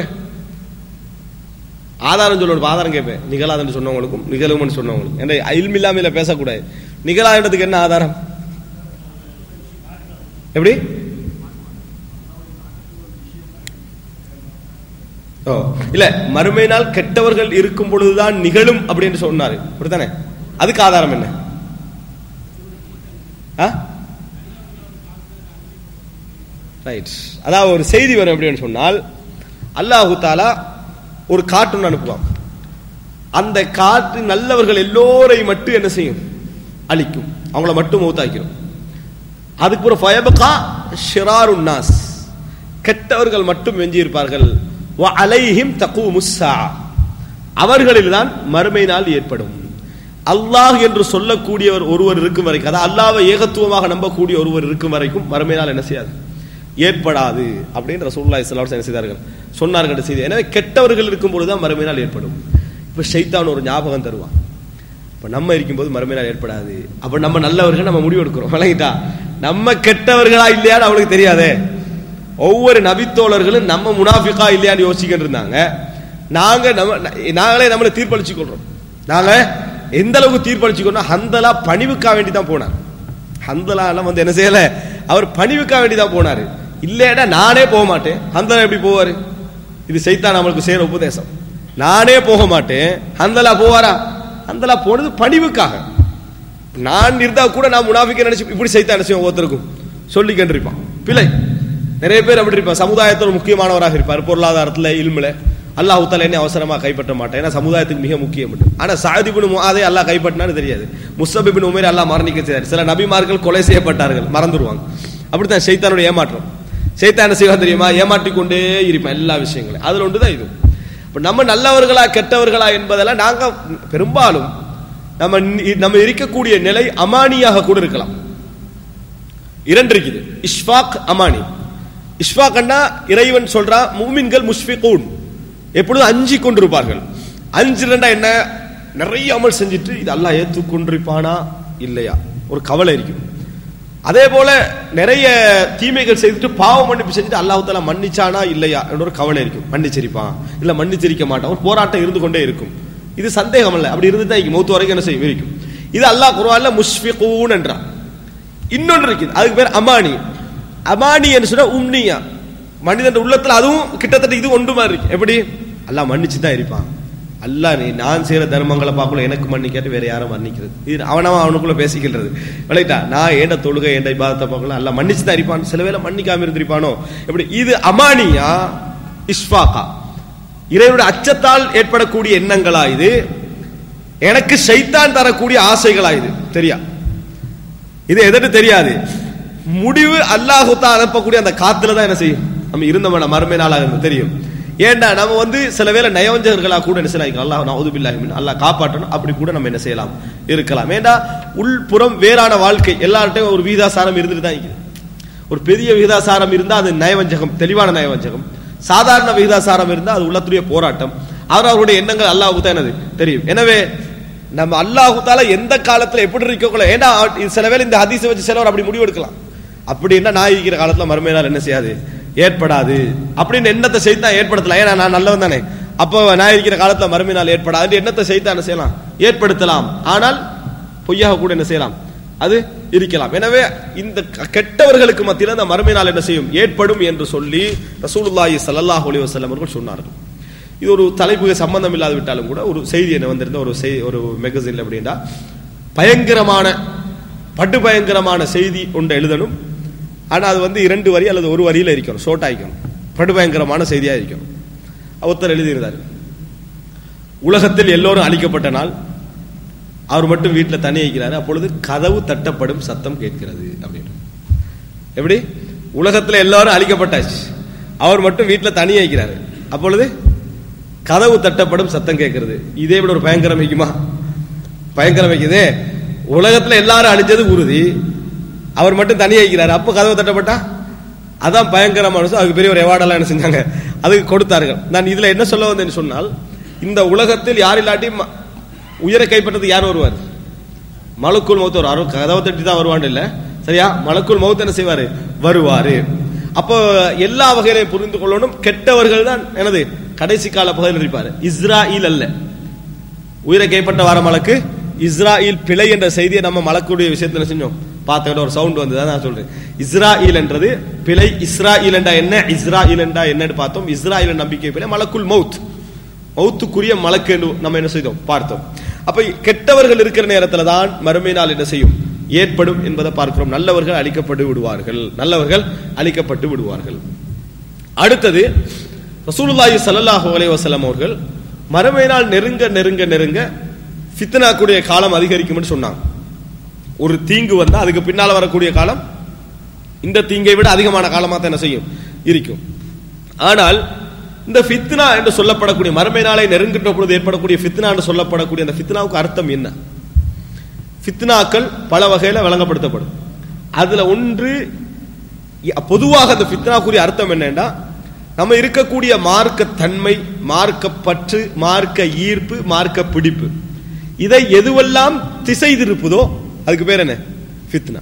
B: ஆதாரம் சொல்லணும் ஆதாரம் கேட்பேன் நிகழாதுன்னு சொன்னவங்களுக்கும் நிகழும்னு சொன்னவங்களுக்கும் என்ற இல்மில்லாமல பேசக்கூடாது நிகழாதுன்றதுக்கு என்ன ஆதாரம் எப்படி ஓ இல்ல மறுமை நாள் கெட்டவர்கள் இருக்கும் பொழுதுதான் நிகழும் அப்படின்னு சொன்னாரு அப்படித்தானே அதுக்கு ஆதாரம் என்ன ரைட் அதாவது ஒரு செய்தி வரும் எப்படின்னு சொன்னால் அல்லாஹு தாலா ஒரு காற்று அனுப்புவான் அந்த காற்று நல்லவர்கள் எல்லோரையும் மட்டும் என்ன செய்யும் அழிக்கும் அவங்கள மட்டும் மௌத்தாக்கிடும் அதுக்கு ஒரு ஃபயபகா ஷிராருன் நாஸ் கெட்டவர்கள் மட்டும் வெஞ்சி இருப்பார்கள் வ அலைஹிம் தகு முஸ்ஸா அவர்களில் தான் மறுமை நாள் ஏற்படும் அல்லாஹ் என்று சொல்லக்கூடியவர் ஒருவர் இருக்கும் வரைக்கும் அதாவது அல்லாவை ஏகத்துவமாக நம்பக்கூடிய ஒருவர் இருக்கும் வரைக்கும் மறுமை நாள் என்ன செய்யாது ஏற்படாது அப்படின்னு ரசூல்லா இஸ்லாம் என்ன செய்தார்கள் சொன்னார்கள் செய்தி எனவே கெட்டவர்கள் இருக்கும் பொழுதுதான் மறுமை நாள் ஏற்படும் இப்ப ஷைத்தான் ஒரு ஞாபகம் தருவான் இப்ப நம்ம இருக்கும்போது மறுமை நாள் ஏற்படாது அப்ப நம்ம நல்லவர்கள் நம்ம முடிவு எடுக்கிறோம் விளங்கிட்டா நம்ம கெட்டவர்களா இல்லையான்னு அவளுக்கு தெரியாதே ஒவ்வொரு நபித்தோழர்களும் நம்ம முனாஃபிகா இல்லையான்னு யோசிக்கிட்டு இருந்தாங்க நாங்க நம்ம நாங்களே நம்மளை தீர்ப்பளிச்சு கொள்றோம் நாங்க எந்த அளவுக்கு தீர்ப்பளிச்சுக்கணும் ஹந்தலா பணிவுக்கா வேண்டி தான் போனார் ஹந்தலா எல்லாம் வந்து என்ன செய்யல அவர் பணிவுக்கா வேண்டி தான் போனாரு இல்லைடா நானே போக மாட்டேன் ஹந்தலா எப்படி போவாரு இது சைத்தான் நம்மளுக்கு செய்யற உபதேசம் நானே போக மாட்டேன் ஹந்தலா போவாரா ஹந்தலா போனது பணிவுக்காக நான் இருந்தா கூட நான் முனாஃபிக்க நினைச்சு இப்படி சைத்தான் நினைச்சு ஒவ்வொருத்தருக்கும் சொல்லி கண்டிருப்பான் பிழை நிறைய பேர் அப்படி இருப்பார் சமுதாயத்தில் முக்கியமானவராக இருப்பார் பொருளாதாரத்துல இல்முல அல்லாஹ் உத்தால என்ன அவசரமா கைப்பற்ற மாட்டேன் ஏன்னா சமுதாயத்துக்கு மிக முக்கியம் ஆனா சாதிபின் முஆதே அல்லாஹ் கைப்பற்றினான்னு தெரியாது முஸ்தபிபின் உமேர் அல்லாஹ் மரணிக்க செய்தார் சில நபிமார்கள் கொலை செய்யப்பட்டார்கள் மறந்துடுவாங்க அப்படித்தான் சைத்தானுடைய ஏமாற்றம் சைத்தான் என்ன செய்வா தெரியுமா ஏமாற்றி கொண்டே இருப்பான் எல்லா விஷயங்களையும் அதுல ஒன்றுதான் இது இப்ப நம்ம நல்லவர்களா கெட்டவர்களா என்பதெல்லாம் நாங்க பெரும்பாலும் நம்ம நம்ம இருக்கக்கூடிய நிலை அமானியாக கூட இருக்கலாம் இரண்டு இருக்குது இஷ்பாக் அமானி இஷ்பாக்னா இறைவன் சொல்றா மூமின்கள் முஷ்பிகூன் எப்பொழுதும் அஞ்சி கொண்டிருப்பார்கள் அஞ்சு ரெண்டா என்ன நிறைய அமல் செஞ்சுட்டு இது அல்லாஹ் ஏற்றுக்கொண்டிருப்பானா இல்லையா ஒரு கவலை இருக்கும் அதே போல நிறைய தீமைகள் செய்துட்டு பாவ மன்னிப்பு செஞ்சுட்டு அல்லாஹ் தாலா மன்னிச்சானா இல்லையா என்ற ஒரு கவலை இருக்கும் மன்னிச்சிருப்பான் இல்ல மன்னிச்சிருக்க மாட்டான் ஒரு போராட்டம் இருந்து கொண்டே இருக்கும் இது சந்தேகம் இல்ல அப்படி இருந்து தான் மௌத்து வரைக்கும் என்ன செய்யும் இருக்கும் இது அல்லாஹ் குர்ஆன்ல முஷ்ஃபிகூன் என்றான் இன்னொன்று இருக்குது அதுக்கு பேர் அமானி அமானி என்று சொன்னா உம்னியா மனிதன் உள்ளத்துல அதுவும் கிட்டத்தட்ட இது ஒன்று மாதிரி இருக்கு எப்படி அல்லாஹ் மன்னிச்சு தான் இருப்பான் அல்லாஹ் நீ நான் செய்யற தர்மங்களை பார்க்கல எனக்கு மன்னிக்காட்டு வேற யாரும் மன்னிக்கிறது இது அவனவன் அவனுக்குள்ள பேசிக்கின்றது விளையிட்டா நான் ஏண்ட தொழுகை ஏண்ட இபாதத்தை பார்க்கல அல்லாஹ் மன்னிச்சு தான் இருப்பான் சில வேளை மன்னிக்காம இருந்திருப்பானோ எப்படி இது அமானியா இஷ்பாகா இறைவனுடைய அச்சத்தால் ஏற்படக்கூடிய எண்ணங்களா இது எனக்கு சைத்தான் தரக்கூடிய ஆசைகளா இது தெரியா இது எதற்கு தெரியாது முடிவு அல்லாஹுத்தா அனுப்பக்கூடிய அந்த காத்துல தான் என்ன செய்யும் நம்ம இருந்தவன மறுமை நாளாக இருந்து தெரியும் ஏன்டா நம்ம வந்து சில வேளை நயவஞ்சகர்களா கூட என்ன செய்யலாம் அல்லாஹ் நவுது பில்லாஹி அல்லாஹ் காப்பாற்றணும் அப்படி கூட நம்ம என்ன செய்யலாம் இருக்கலாம் ஏண்டா உள்புறம் வேறான வாழ்க்கை எல்லார்ட்டையும் ஒரு விகிதாசாரம் இருந்துட்டு தான் இருக்குது ஒரு பெரிய விகிதாசாரம் இருந்தா அது நயவஞ்சகம் தெளிவான நயவஞ்சகம் சாதாரண விகிதாசாரம் இருந்தா அது உள்ளத்துடைய போராட்டம் அவர் அவருடைய எண்ணங்கள் அல்லாஹுக்கு தான் என்னது தெரியும் எனவே நம்ம அல்லாஹுத்தால எந்த காலத்துல எப்படி இருக்கக்குள்ள ஏன்னா சில வேளை இந்த ஹதீஸை வச்சு சிலவர் அப்படி முடிவு எடுக்கலாம் அப்படின்னா நான் இருக்கிற காலத்துல மறுமையினால் என்ன செய்யாது ஏற்படாது அப்படின்னு எண்ணத்தை செய்தான் ஏற்படுத்தலாம் ஏன்னா நான் நல்லவன் தானே அப்போ நான் இருக்கிற காலத்துல மறுமையினால் ஏற்படாது எண்ணத்தை செய்தான் என்ன செய்யலாம் ஏற்படுத்தலாம் ஆனால் பொய்யாக கூட என்ன செய்யலாம் அது இருக்கலாம் எனவே இந்த கெட்டவர்களுக்கு மத்தியில் அந்த மறுமை நாள் என்ன செய்யும் ஏற்படும் என்று சொல்லி ரசூலுல்லாஹி ஸல்லல்லாஹு அலைஹி வஸல்லம் அவர்கள் சொன்னார்கள் இது ஒரு தலைப்புக்கு சம்பந்தம் இல்லாது விட்டாலும் கூட ஒரு செய்தி என்ன வந்திருந்த ஒரு செய் ஒரு மெகசின்ல அப்படின்னா பயங்கரமான படு பயங்கரமான செய்தி ஒன்று எழுதணும் ஆனா அது வந்து இரண்டு வரி அல்லது ஒரு வரியில இருக்கணும் ஷோர்ட் ஆயிக்கணும் படு பயங்கரமான செய்தியா இருக்கணும் ஒருத்தர் எழுதியிருந்தார் உலகத்தில் எல்லோரும் அழிக்கப்பட்ட நாள் அவர் மட்டும் வீட்டுல தனி வைக்கிறாரு அப்பொழுது கதவு தட்டப்படும் சத்தம் கேட்கிறது அப்படின்னு எப்படி உலகத்துல எல்லாரும் அழிக்கப்பட்டாச்சு அவர் மட்டும் வீட்டுல தனி வைக்கிறாரு அப்பொழுது கதவு தட்டப்படும் சத்தம் கேட்கிறது இதே விட ஒரு பயங்கரம் வைக்குமா பயங்கரம் வைக்குதே உலகத்துல எல்லாரும் அழிஞ்சது உறுதி அவர் மட்டும் தனி வைக்கிறாரு அப்ப கதவு தட்டப்பட்டா அதான் பயங்கரமான விஷயம். அதுக்கு பெரிய ஒரு எவார்டெல்லாம் என்ன செஞ்சாங்க அதுக்கு கொடுத்தார்கள் நான் இதுல என்ன சொல்ல வந்தேன்னு சொன்னால் இந்த உலகத்தில் யார் இல்லாட்டி ம- உயிரை கைப்பற்றது யார் வருவார் மலக்குள் மௌத் ஒரு அருள் கதவை தட்டி தான் வருவான் இல்ல சரியா மலக்குள் மௌத் என்ன செய்வாரு வருவாரு அப்போ எல்லா வகையிலையும் புரிந்து கொள்ளணும் கெட்டவர்கள் தான் எனது கடைசி கால பகுதியில் இருப்பாரு இஸ்ராயில் அல்ல உயிரை கைப்பற்ற வர மலக்கு இஸ்ராயில் பிழை என்ற செய்தியை நம்ம மலக்குடைய விஷயத்துல செஞ்சோம் பார்த்துக்கிட்ட ஒரு சவுண்ட் வந்தது அதான் நான் சொல்றேன் இஸ்ராயில் என்றது பிழை இஸ்ராயில் என்றா என்ன இஸ்ராயில் என்றா என்னன்னு பார்த்தோம் இஸ்ராயில் நம்பிக்கை பிழை மலக்குல் மவுத் மௌத்துக்குரிய மலக்கு என்று நம்ம என்ன செய்தோம் பார்த்தோம் அப்ப கெட்டவர்கள் இருக்கிற நேரத்துல தான் மறுமை நாள் என்ன செய்யும் ஏற்படும் என்பதை பார்க்கிறோம் நல்லவர்கள் அழிக்கப்பட்டு விடுவார்கள் நல்லவர்கள் அழிக்கப்பட்டு விடுவார்கள் அடுத்தது ரசூலுல்லாஹி ஸல்லல்லாஹு அலைஹி வஸல்லம் அவர்கள் மறுமை நாள் நெருங்க நெருங்க நெருங்க ஃபித்னாக்குடைய காலம் அதிகரிக்கும்னு சொன்னாங்க ஒரு தீங்கு வந்தா அதுக்கு பின்னால வரக்கூடிய காலம் இந்த தீங்கை விட அதிகமான காலமா தான் என்ன செய்யும் இருக்கும் ஆனால் இந்த ஃபித்னா என்று சொல்லப்படக்கூடிய மறுமை நாளை நெருங்குகின்ற பொழுது ஏற்படக்கூடிய ஃபித்னா என்று சொல்லப்படக்கூடிய அந்த ஃபித்னாவுக்கு அர்த்தம் என்ன ஃபித்னாக்கள் பல வகையில விளங்கப்படுத்தப்படும் அதுல ஒன்று இ- பொதுவாக அந்த ஃபித்னாக்குரிய அர்த்தம் என்னன்னா நம்ம இருக்கக்கூடிய மார்க்க தன்மை மார்க்க பற்று மார்க்க ஈர்ப்பு மார்க்க பிடிப்பு இதை எதுவெல்லாம் திசை திருப்புதோ அதுக்கு பேர் என்ன ஃபித்னா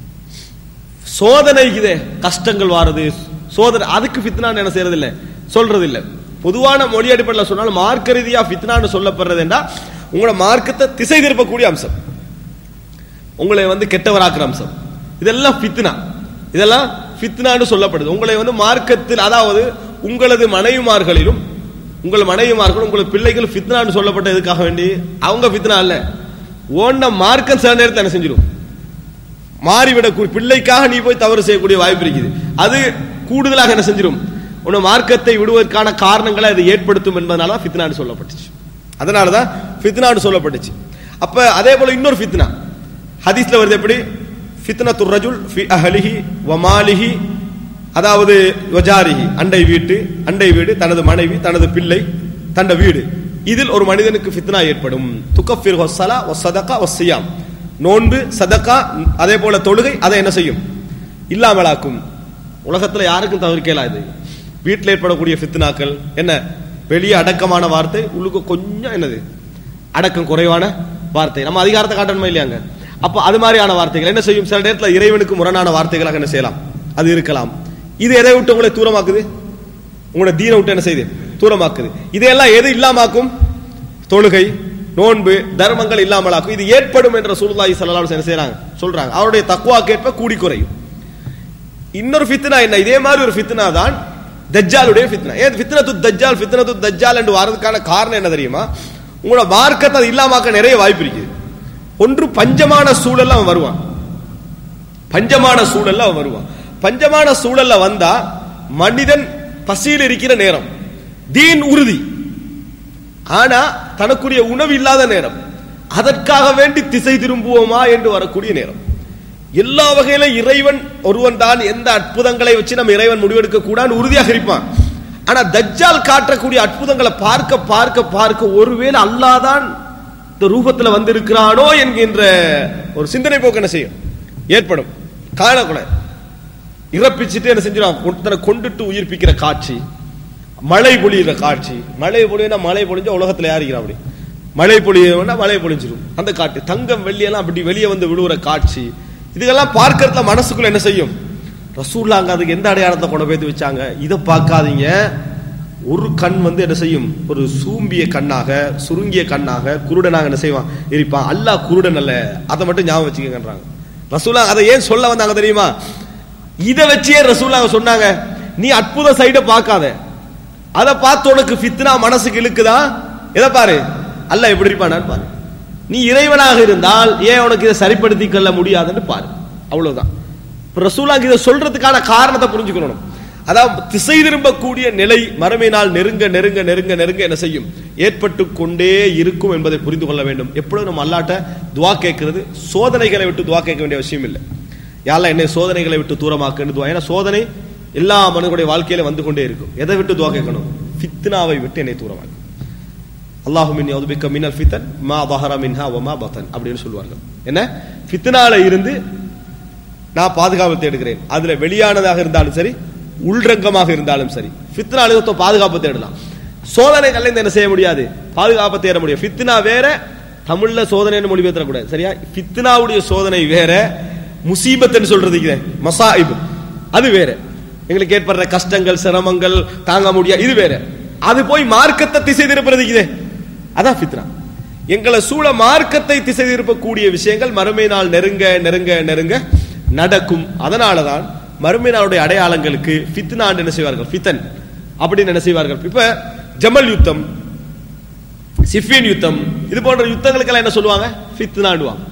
B: சோதனை இதே கஷ்டங்கள் வாருது சோதனை அதுக்கு ஃபித்னான்னு என்ன செய்யறது இல்ல சொல்றது இல்ல பொதுவான மொழி அடிப்படையில் சொன்னாலும் மார்க்க ரீதியா ஃபித்னான்னு சொல்லப்படுறது என்றா உங்களோட மார்க்கத்தை திசை திருப்பக்கூடிய அம்சம் உங்களை வந்து கெட்டவராக்குற அம்சம் இதெல்லாம் ஃபித்னா இதெல்லாம் ஃபித்னான்னு சொல்லப்படுது உங்களை வந்து மார்க்கத்தில் அதாவது உங்களது மனைவிமார்களிலும் உங்கள் மனைவிமார்கள் உங்கள் பிள்ளைகள் ஃபித்னான்னு சொல்லப்பட்ட எதுக்காக வேண்டி அவங்க ஃபித்னா இல்ல ஓன மார்க்கம் சில நேரத்தில் என்ன செஞ்சிடும் மாறிவிடக்கூடிய பிள்ளைக்காக நீ போய் தவறு செய்யக்கூடிய வாய்ப்பு இருக்குது அது கூடுதலாக என்ன செஞ்சிடும் உன்னை மார்க்கத்தை விடுவதற்கான காரணங்களை அது ஏற்படுத்தும் என்பதனால தான் ஃபித்னான்னு சொல்லப்பட்டுச்சு அதனால தான் ஃபித்னான்னு சொல்லப்பட்டுச்சு அப்ப அதே போல இன்னொரு ஃபித்னா ஹதீஸ்ல வருது எப்படி ஃபித்னத்து ரஜுல் ஃபி அஹலிஹி வமாலிஹி அதாவது வஜாரிஹி அண்டை வீட்டு அண்டை வீடு தனது மனைவி தனது பிள்ளை தனது வீடு இதில் ஒரு மனிதனுக்கு ஃபித்னா ஏற்படும் துக்கஃபிர் வஸ்ஸலா வஸ்ஸதகா வஸ்ஸியாம் நோன்பு சதக்கா அதே போல தொழுகை அதை என்ன செய்யும் இல்லாமலாக்கும் உலகத்துல யாருக்கும் தவிர்க்கலாம் இது வீட்டில் ஏற்படக்கூடிய ஃபித்னாக்கள் என்ன வெளியே அடக்கமான வார்த்தை உள்ளுக்கு கொஞ்சம் என்னது அடக்கம் குறைவான வார்த்தை நம்ம அதிகாரத்தை காட்டணுமா இல்லையாங்க அப்ப அது மாதிரியான வார்த்தைகள் என்ன செய்யும் சில நேரத்தில் இறைவனுக்கு முரணான வார்த்தைகளாக என்ன செய்யலாம் அது இருக்கலாம் இது எதை விட்டு உங்களை தூரமாக்குது உங்களோட தீனை விட்டு என்ன செய்யுது தூரமாக்குது இதையெல்லாம் எது இல்லாமாக்கும் தொழுகை நோன்பு தர்மங்கள் இல்லாமலாக்கும் இது ஏற்படும் என்ற சூழ்நாய் சல்லல்லாஹு என்ன செய்றாங்க சொல்றாங்க அவருடைய தக்குவாக்கேற்ப கூடி குறையும் இன்னொரு ஃபித்னா என்ன இதே மாதிரி ஒரு ஃபித்னா தான் தஜ்ஜாலுடைய ஃபித்னா ஏன் ஃபித்னத்து தஜ்ஜால் ஃபித்னத்து தஜ்ஜால் என்று வரதுக்கான காரணம் என்ன தெரியுமா உங்களோட மார்க்கத்தை அது இல்லாமாக்க நிறைய வாய்ப்பு இருக்குது ஒன்று பஞ்சமான சூழல்ல அவன் வருவான் பஞ்சமான சூழல்ல அவன் வருவான் பஞ்சமான சூழல்ல வந்தா மனிதன் பசியில் இருக்கிற நேரம் தீன் உறுதி ஆனா தனக்குரிய உணவு இல்லாத நேரம் அதற்காக வேண்டி திசை திரும்புவோமா என்று வரக்கூடிய நேரம் எல்லா வகையில இறைவன் ஒருவன் தான் எந்த அற்புதங்களை வச்சு நம்ம இறைவன் முடிவெடுக்க கூடாது உறுதியாக இருப்பான் ஆனா தஜ்ஜால் காட்டக்கூடிய அற்புதங்களை பார்க்க பார்க்க பார்க்க ஒருவேளை அல்லாதான் இந்த ரூபத்துல வந்திருக்கிறானோ என்கின்ற ஒரு சிந்தனை போக்கு என்ன செய்யும் ஏற்படும் காணக்கூடாது இறப்பிச்சுட்டு என்ன செஞ்சிடும் தன்னை கொண்டுட்டு உயிர்ப்பிக்கிற காட்சி மழை பொழியிற காட்சி மழை பொழியுனா மழை பொழிஞ்சா உலகத்துல யார் இருக்கிறா அப்படி மழை பொழியும்னா மழை பொழிஞ்சிரும் அந்த காட்டு தங்கம் வெள்ளி எல்லாம் அப்படி வெளியே வந்து விழுவுற காட்சி இதுக்கெல்லாம் பார்க்கறதுல மனசுக்குள்ள என்ன செய்யும் ரசூல்லா அங்க அதுக்கு எந்த அடையாளத்தை கொண்டு போய் வச்சாங்க இதை பார்க்காதீங்க ஒரு கண் வந்து என்ன செய்யும் ஒரு சூம்பிய கண்ணாக சுருங்கிய கண்ணாக குருடனாக என்ன செய்வான் இருப்பான் அல்லாஹ் குருடன் அல்ல அதை மட்டும் ஞாபகம் வச்சுக்கங்கன்றாங்க ரசூலா அதை ஏன் சொல்ல வந்தாங்க தெரியுமா இதை வச்சே ரசூலா சொன்னாங்க நீ அற்புத சைட பார்க்காத அதை பார்த்து உனக்கு ஃபித்னா மனசுக்கு இழுக்குதா எதை பாரு அல்ல எப்படி இருப்பானான்னு பாரு நீ இறைவனாக இருந்தால் ஏன் உனக்கு இதை சரிப்படுத்திக் கொள்ள முடியாதுன்னு பாரு அவ்வளவுதான் இப்ப ரசூலாக்கு இதை சொல்றதுக்கான காரணத்தை புரிஞ்சுக்கணும் அதாவது திசை திரும்பக்கூடிய நிலை மறுமை நாள் நெருங்க நெருங்க நெருங்க நெருங்க என்ன செய்யும் ஏற்பட்டு கொண்டே இருக்கும் என்பதை புரிந்து கொள்ள வேண்டும் எப்பொழுதும் நம்ம அல்லாட்ட துவா கேட்கிறது சோதனைகளை விட்டு துவா கேட்க வேண்டிய விஷயம் இல்லை யாரெல்லாம் என்னை சோதனைகளை விட்டு தூரமாக்குன்னு துவா ஏன்னா சோதனை எல்லா மனிதனுடைய வாழ்க்கையில வந்து கொண்டே இருக்கும் எதை விட்டு துவா கேட்கணும் ஃபித்னாவை விட்டு என்னை தூரமாக்கு அல்லாஹுமின் யௌதுபிக்க மினல் ஃபித்தன் மா பஹர மின்ஹா வமா பத்தன் அப்படின்னு சொல்லுவார்கள் என்ன ஃபித்னால இருந்து நான் பாதுகாப்பு தேடுகிறேன் அதுல வெளியானதாக இருந்தாலும் சரி உள்ரங்கமாக இருந்தாலும் சரி ஃபித்னால இருந்து பாதுகாப்பு தேடலாம் சோதனைகள்ல இருந்து என்ன செய்ய முடியாது பாதுகாப்பு தேட முடியும் ஃபித்னா வேற தமிழ்ல சோதனைன்னு மொழிபெயர்த்தர கூடாது சரியா ஃபித்னாவுடைய சோதனை வேற முசீபத்துன்னு சொல்றது மசாயிப் அது வேற எங்களுக்கு ஏற்படுற கஷ்டங்கள் சிரமங்கள் தாங்க முடியாது இது வேற அது போய் மார்க்கத்தை திசை திருப்புறது இதே அதான் ஃபித்னா எங்களை சூழ மார்க்கத்தை திசை திருப்பக்கூடிய விஷயங்கள் மறுமை நாள் நெருங்க நெருங்க நெருங்க நடக்கும் அதனாலதான் மறுமை நாளுடைய அடையாளங்களுக்கு ஃபித்னான் என்ன செய்வார்கள் ஃபித்தன் அப்படின்னு என்ன செய்வார்கள் இப்ப ஜமல் யுத்தம் சிஃபியன் யுத்தம் இது போன்ற யுத்தங்களுக்கெல்லாம் என்ன சொல்லுவாங்க ஃபித்னாண்டுவாங்க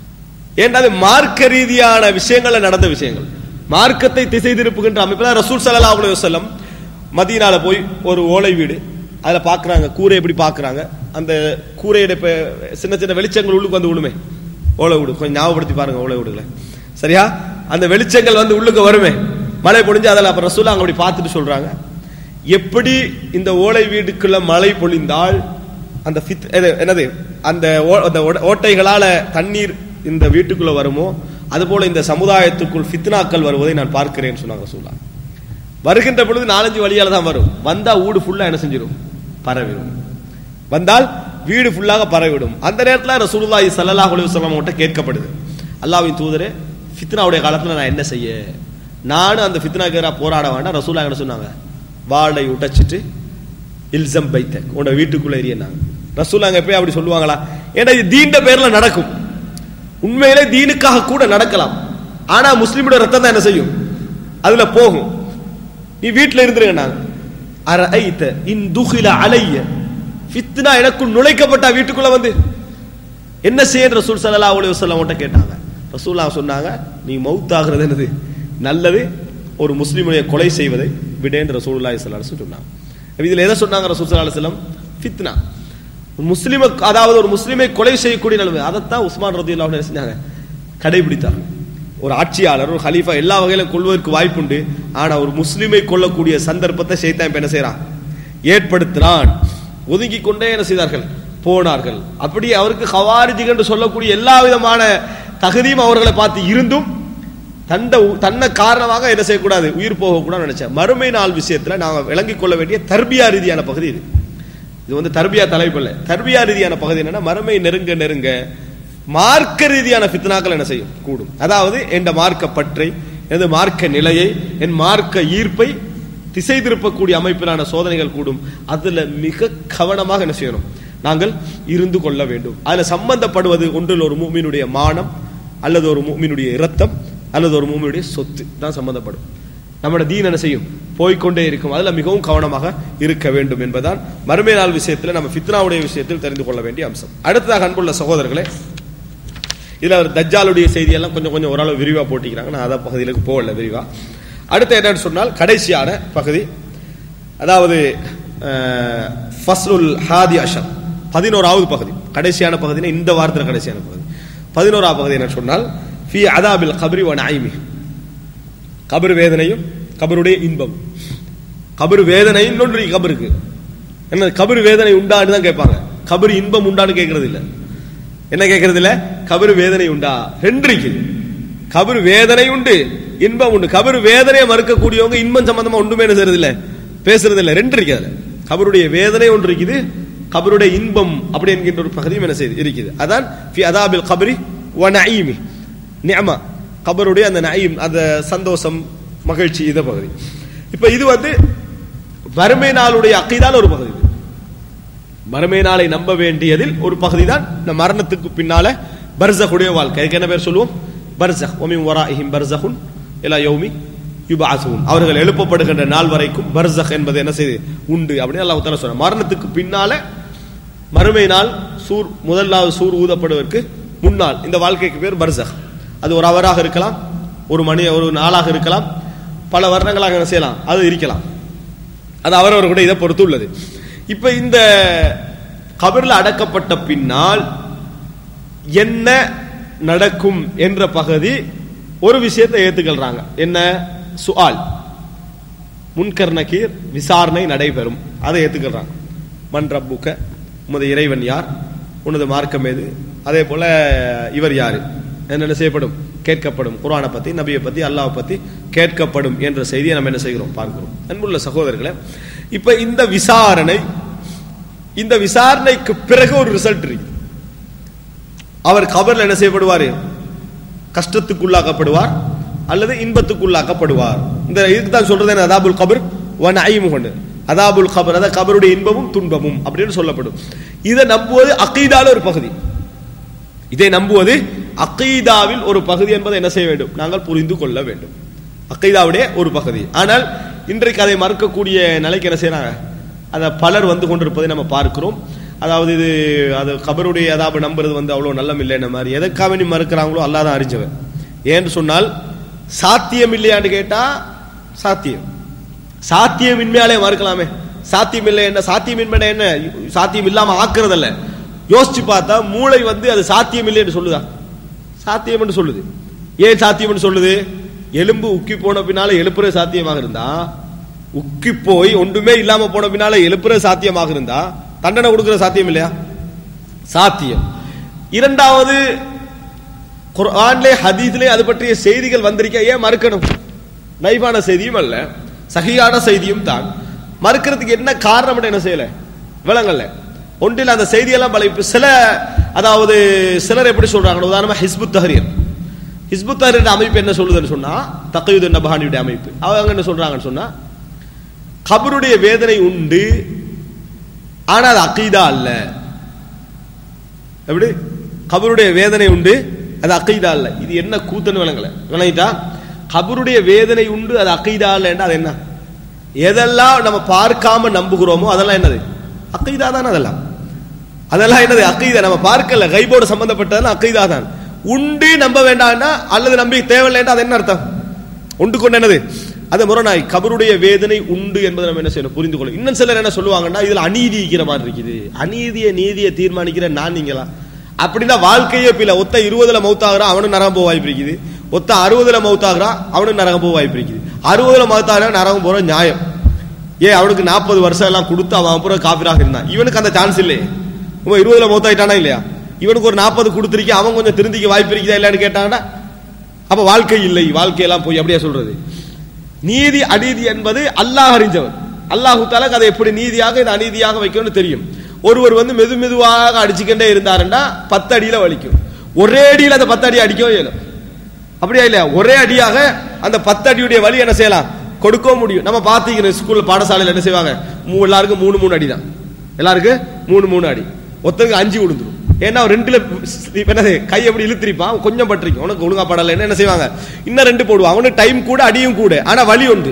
B: ஏன்னா அது மார்க்க ரீதியான விஷயங்கள்ல நடந்த விஷயங்கள் மார்க்கத்தை திசை திருப்புகின்ற அமைப்பு ரசூல் சல்லா அலி வசல்லம் மதியனால போய் ஒரு ஓலை வீடு அதுல பாக்குறாங்க கூரை எப்படி பாக்குறாங்க அந்த கூரையோட இப்ப சின்ன சின்ன வெளிச்சங்கள் உள்ளுக்கு வந்து விழுமே ஓலை வீடு கொஞ்சம் ஞாபகப்படுத்தி பாருங்க ஓலை வீடுல சரியா அந்த வெளிச்சங்கள் வந்து உள்ளுக்கு வருமே மழை பொழிஞ்சு அதில் அப்ப ரசூலா அங்க அப்படி பார்த்துட்டு சொல்றாங்க எப்படி இந்த ஓலை வீடுக்குள்ள மழை பொழிந்தால் அந்த ஃபித் என்னது அந்த அந்த ஓட்டைகளால தண்ணீர் இந்த வீட்டுக்குள்ள வருமோ அதுபோல இந்த சமுதாயத்துக்குள் ஃபித்னாக்கள் வருவதை நான் பார்க்கிறேன் சொன்னாங்க ரசூலா வருகின்ற பொழுது நாலஞ்சு வழியால தான் வரும் வந்தா வீடு ஃபுல்லா என்ன செஞ்சிடும் பரவிடும் வந்தால் வீடு ஃபுல்லாக பரவிடும் அந்த நேரத்தில் ரசூலுல்லாஹி ஸல்லல்லாஹு அலைஹி வஸல்லம் கிட்ட கேட்கப்படுது அல்லாஹ்வின் தூதரே ஃபித்னாவுடைய காலத்துல நான் என்ன செய்ய நானும் அந்த ஃபித்னாக்கு எதிராக போராட வேண்டாம் ரசூலா என்ன சொன்னாங்க வாளை உடைச்சிட்டு இல்சம் பைத்த உன்னோட வீட்டுக்குள்ள எரியனாங்க ரசூலாங்க எப்பயும் அப்படி சொல்லுவாங்களா ஏன்னா இது தீண்ட பேர்ல நடக்கும் உண்மையிலே தீனுக்காக கூட நடக்கலாம் ஆனா முஸ்லிமோட ரத்தம் தான் என்ன செய்யும் அதுல போகும் நீ வீட்டுல இருந்துருங்க நாங்க அரைத்த இன் துகில அலைய ஃபித்னா எனக்குள் நுழைக்கப்பட்ட வீட்டுக்குள்ள வந்து என்ன செய்ய ரசூல் சல்லா அலி வசல்லம் கேட்டாங்க ரசூல்லா சொன்னாங்க நீ மவுத் ஆகுறது என்னது நல்லது ஒரு முஸ்லிமுடைய கொலை செய்வதை விடேன் ரசூலுல்லாஹி ஸல்லல்லாஹு அலைஹி சொன்னாங்க இதுல எதை சொன்னாங்க ரசூல் ஸல்லல்லாஹு அலைஹி வஸல்லம் ஃபித்னா முஸ்லிம அதாவது ஒரு முஸ்லிமை கொலை செய்யக்கூடிய நிலைமை அதைத்தான் உஸ்மான் ரதியுல்லாஹு என்ன செஞ்சாங்க கடைபிடித்தாங்க ஒரு ஆட்சியாளர் ஒரு ஹலீஃபா எல்லா வகையிலும் கொள்வதற்கு வாய்ப்புண்டு ஆனா ஒரு முஸ்லிமை கொல்லக்கூடிய சந்தர்ப்பத்தை செய்தான் இப்ப என்ன செய்யறான் ஏற்படுத்தினான் ஒதுங்கி கொண்டே என்ன செய்தார்கள் போனார்கள் அப்படி அவருக்கு ஹவாரிஜிக் என்று சொல்லக்கூடிய எல்லா விதமான தகுதியும் அவர்களை பார்த்து இருந்தும் தந்த தன்னை காரணமாக என்ன செய்யக்கூடாது உயிர் போகக்கூடாது நினைச்சேன் மறுமை நாள் விஷயத்துல நாம விளங்கிக் கொள்ள வேண்டிய தர்பியா ரீதியான பகுதி இது இது வந்து தர்பியா தலைப்பு இல்லை தர்பியா ரீதியான பகுதி என்னன்னா மறுமை நெருங்க நெருங்க மார்க்க ரீதியான ஃபித்னாக்கள் என்ன செய்யும் கூடும் அதாவது என் மார்க்க பற்றை எனது மார்க்க நிலையை என் மார்க்க ஈர்ப்பை திசை திருப்பக்கூடிய அமைப்பிலான சோதனைகள் கூடும் அதுல மிக கவனமாக என்ன செய்யணும் நாங்கள் இருந்து கொள்ள வேண்டும் அதுல சம்பந்தப்படுவது ஒன்றில் ஒரு மூமினுடைய மானம் அல்லது ஒரு மூமினுடைய இரத்தம் அல்லது ஒரு மூமினுடைய சொத்து தான் சம்பந்தப்படும் நம்மளோட தீன் என்ன செய்யும் போய்கொண்டே இருக்கும் அதுல மிகவும் கவனமாக இருக்க வேண்டும் என்பதுதான் மறுமை நாள் விஷயத்தில் நம்ம ஃபித்னாவுடைய விஷயத்தில் தெரிந்து கொள்ள வேண்டிய அம்சம் அடுத்ததாக அன்புள்ள சகோதரர்களே இதுல அவர் தஜ்ஜாலுடைய செய்தியெல்லாம் கொஞ்சம் கொஞ்சம் ஓரளவு விரிவா போட்டிக்கிறாங்க நான் அதை பகுதியிலுக்கு போகல விரிவா அடுத்து என்னன்னு சொன்னால் கடைசியான பகுதி அதாவது ஃபஸ்லுல் ஹாதி அஷர் பதினோராவது பகுதி கடைசியான பகுதினா இந்த வாரத்தில் கடைசியான பகுதி பதினோராவது பகுதி என்ன சொன்னால் ஃபி அதாபில் கபரி வ நாய்மி கபர் வேதனையும் கபருடைய இன்பம் கபர் வேதனையும் இன்னொன்று கபருக்கு என்ன கபர் வேதனை உண்டான்னு தான் கேட்பாங்க கபர் இன்பம் உண்டான்னு கேட்கறது இல்ல என்ன கேட்கறது இல்ல கபர் வேதனை உண்டா ரெண்டு இருக்குது கபர் வேதனை உண்டு இன்பம் உண்டு கபர் வேதனையை மறுக்கக்கூடியவங்க இன்பம் சம்பந்தமா ஒன்றுமே என்ன செய்யறது இல்ல பேசுறது இல்ல ரெண்டு இருக்குது அதுல கபருடைய வேதனை ஒன்று இருக்குது கபருடைய இன்பம் அப்படி என்கின்ற ஒரு பகுதியும் என்ன செய்யுது இருக்குது அதான் ஃபி அதாபில் கபரி வ நஈமி நியமா கபருடைய அந்த நயீம் அந்த சந்தோஷம் மகிழ்ச்சி இத பகுதி இப்ப இது வந்து வறுமை நாளுடைய அக்கைதான் ஒரு பகுதி மறுமை நாளை நம்ப வேண்டியதில் ஒரு பகுதி தான் இந்த மரணத்துக்கு பின்னால பர்சகுடைய வாழ்க்கை அதுக்கு என்ன பேர் சொல்லுவோம் பர்சக் ஒமி வராஹிம் பர்சகுன் எல்லா யௌமி யுபாசுன் அவர்கள் எழுப்பப்படுகின்ற நாள் வரைக்கும் பர்சக் என்பது என்ன செய்து உண்டு அப்படின்னு அல்லாஹ் தஆலா சொன்னார் மரணத்துக்கு பின்னால மறுமை நாள் சூர் முதலாவது சூர் ஊதப்படுவதற்கு முன்னால் இந்த வாழ்க்கைக்கு பேர் பர்சக் அது ஒரு அவராக இருக்கலாம் ஒரு மணி ஒரு நாளாக இருக்கலாம் பல வருடங்களாக என்ன செய்யலாம் அது இருக்கலாம் அது அவரவர் கூட இதை பொறுத்து உள்ளது இப்ப இந்த கபரில் அடக்கப்பட்ட பின்னால் என்ன நடக்கும் என்ற பகுதி ஒரு விஷயத்தை ஏத்துக்கொள்றாங்க என்ன சுஆல் முன்கர் நக்கீர் விசாரணை நடைபெறும் அதை ஏத்துக்கிறாங்க மன் ரப்புக்க உமது இறைவன் யார் உனது மார்க்கம் எது அதே போல இவர் யாரு என்ன செய்யப்படும் கேட்கப்படும் குரானை பத்தி நபியை பத்தி அல்லாஹ் பத்தி கேட்கப்படும் என்ற செய்தியை நம்ம என்ன செய்கிறோம் பார்க்கிறோம் அன்புள்ள சகோதரர்களே இப்ப இந்த விசாரணை இந்த விசாரணைக்கு பிறகு ஒரு ரிசல்ட் இருக்கு அவர் கபர்ல என்ன செய்யப்படுவார் கஷ்டத்துக்குள்ளாக்கப்படுவார் அல்லது இன்பத்துக்குள்ளாக்கப்படுவார் இந்த இதுக்கு தான் சொல்றது என்ன அதாபுல் கபர் ஒன் ஐமுகண்டு அதாபுல் கபர் அதாவது கபருடைய இன்பமும் துன்பமும் அப்படின்னு சொல்லப்படும் இதை நம்புவது அக்கீதால ஒரு பகுதி இதை நம்புவது அக்கீதாவில் ஒரு பகுதி என்பதை என்ன செய்ய வேண்டும் நாங்கள் புரிந்து கொள்ள வேண்டும் அக்கீதாவுடைய ஒரு பகுதி ஆனால் இன்றைக்கு அதை மறுக்கக்கூடிய நிலைக்கு என்ன செய்யறாங்க அதை பலர் வந்து கொண்டிருப்பதை நம்ம பார்க்கிறோம் அதாவது இது அது கபருடைய அதாபு நம்புறது வந்து அவ்வளவு நல்லம் இல்லைன்ற மாதிரி எதற்காக நீ மறுக்கிறாங்களோ அல்லாதான் அறிஞ்சவன் ஏன்னு சொன்னால் சாத்தியம் இல்லையான்னு கேட்டா சாத்தியம் சாத்தியம் இன்மையாலே மறுக்கலாமே சாத்தியம் இல்லை என்ன சாத்தியமின்மை என்ன சாத்தியம் இல்லாம ஆக்குறதல்ல யோசிச்சு பார்த்தா மூளை வந்து அது சாத்தியம் இல்லைன்னு சொல்லுதா சாத்தியம் என்று சொல்லுது ஏன் சாத்தியம் சொல்லுது எலும்பு உக்கி போன பின்னால எழுப்புற சாத்தியமாக இருந்தா உக்கி போய் ஒன்றுமே இல்லாம போன பின்னால எழுப்புற சாத்தியமாக இருந்தா தண்டனை கொடுக்கிற சாத்தியம் இல்லையா சாத்தியம் இரண்டாவது குர்ஆன்லே ஹதீஸ்லே அது பற்றிய செய்திகள் வந்திருக்க ஏன் மறுக்கணும் லைவான செய்தியும் அல்ல சகியான செய்தியும் தான் மறுக்கிறதுக்கு என்ன காரணம் என்ன செய்யல விளங்கல்ல ஒன்றில் அந்த செய்தியெல்லாம் பல இப்ப சில அதாவது சிலர் எப்படி சொல்றாங்க உதாரணமா ஹிஸ்புத் தஹரீர் ஹிஸ்புத் தஹரீர் அமைப்பு என்ன சொல்லுதுன்னு சொன்னா தக்கையுது நபஹானியுடைய அமைப்பு அவங்க என்ன சொல்றாங்கன்னு சொன்னா கபருடைய வேதனை உண்டு ஆனா அது அக்கீதா அல்ல எப்படி கபருடைய வேதனை உண்டு அது அக்கீதா அல்ல இது என்ன கூத்துன்னு விளங்கல விளங்கிட்டா கபருடைய வேதனை உண்டு அது அக்கீதா இல்லைன்னா அது என்ன எதெல்லாம் நம்ம பார்க்காம நம்புகிறோமோ அதெல்லாம் என்னது அக்கீதா தான் அதெல்லாம் அதெல்லாம் என்னது அக்கீதா நம்ம பார்க்கல கைபோடு சம்பந்தப்பட்டதெல்லாம் அக்கீதா தான் உண்டு நம்ப வேண்டாம்னா அல்லது நம்பி தேவையில்லைன்னா அது என்ன அர்த்தம் உண்டு கொண்டு என்னது அது முரணாய் கபருடைய வேதனை உண்டு என்பதை நம்ம என்ன செய்யணும் புரிந்து கொள்ளும் இன்னும் சிலர் என்ன சொல்லுவாங்கன்னா இதுல அநீதி இருக்கிற மாதிரி இருக்குது அநீதிய நீதியை தீர்மானிக்கிற நான் நீங்களா அப்படின்னா வாழ்க்கையே பில ஒத்த இருபதுல மௌத்தாகிறான் அவனும் நரகம் போக வாய்ப்பு இருக்குது ஒத்த அறுபதுல மௌத்தாகிறான் அவனும் நரகம் போக வாய்ப்பு இருக்குது அறுபதுல மௌத்தாகிறான் நரகம் போற நியாயம் ஏ அவனுக்கு நாற்பது வருஷம் எல்லாம் கொடுத்து அவன் அப்புறம் காபிராக இருந்தான் இவனுக்கு அந்த சான்ஸ் இல்லையே இவன் இருபதுல மௌத்தாயிட்டானா இல்லையா இவனுக்கு ஒரு நாற்பது கொடுத்துருக்கி அவன் கொஞ்சம் திருந்திக்க வாய்ப்பு இருக்குதா இல்லையான்னு கேட்டாங்கன்னா அப்ப வாழ்க்கை இல்லை வாழ்க்கையெல்லாம் போய் அப்படியே சொல்றது நீதி அநீதி என்பது அல்லாஹ் அறிஞ்சவர் அல்லாஹு தாலக் அதை எப்படி நீதியாக இது அநீதியாக வைக்கணும்னு தெரியும் ஒருவர் வந்து மெது மெதுவாக அடிச்சுக்கிட்டே இருந்தாருன்னா பத்து அடியில வலிக்கும் ஒரே அடியில் அந்த பத்து அடி அடிக்கவும் இயலும் அப்படியா இல்லையா ஒரே அடியாக அந்த பத்து அடியுடைய வலி என்ன செய்யலாம் கொடுக்கவும் முடியும் நம்ம பாத்தீங்க ஸ்கூல்ல பாடசாலையில் என்ன செய்வாங்க மூ- எல்லாருக்கும் மூணு மூணு அடி தான் எல்லாருக்கும் மூணு மூணு அடி ஒருத்தருக்கு அஞ்சு விழுந்துரும் ஏன்னா அவன் ரெண்டுல இப்ப என்னது கை எப்படி இழுத்திருப்பான் கொஞ்சம் பட்டிருக்கும் உனக்கு ஒழுங்கா படல என்ன செய்வாங்க இன்னும் ரெண்டு போடுவான் அவனுக்கு டைம் கூட அடியும் கூட ஆனா வலி ஒன்று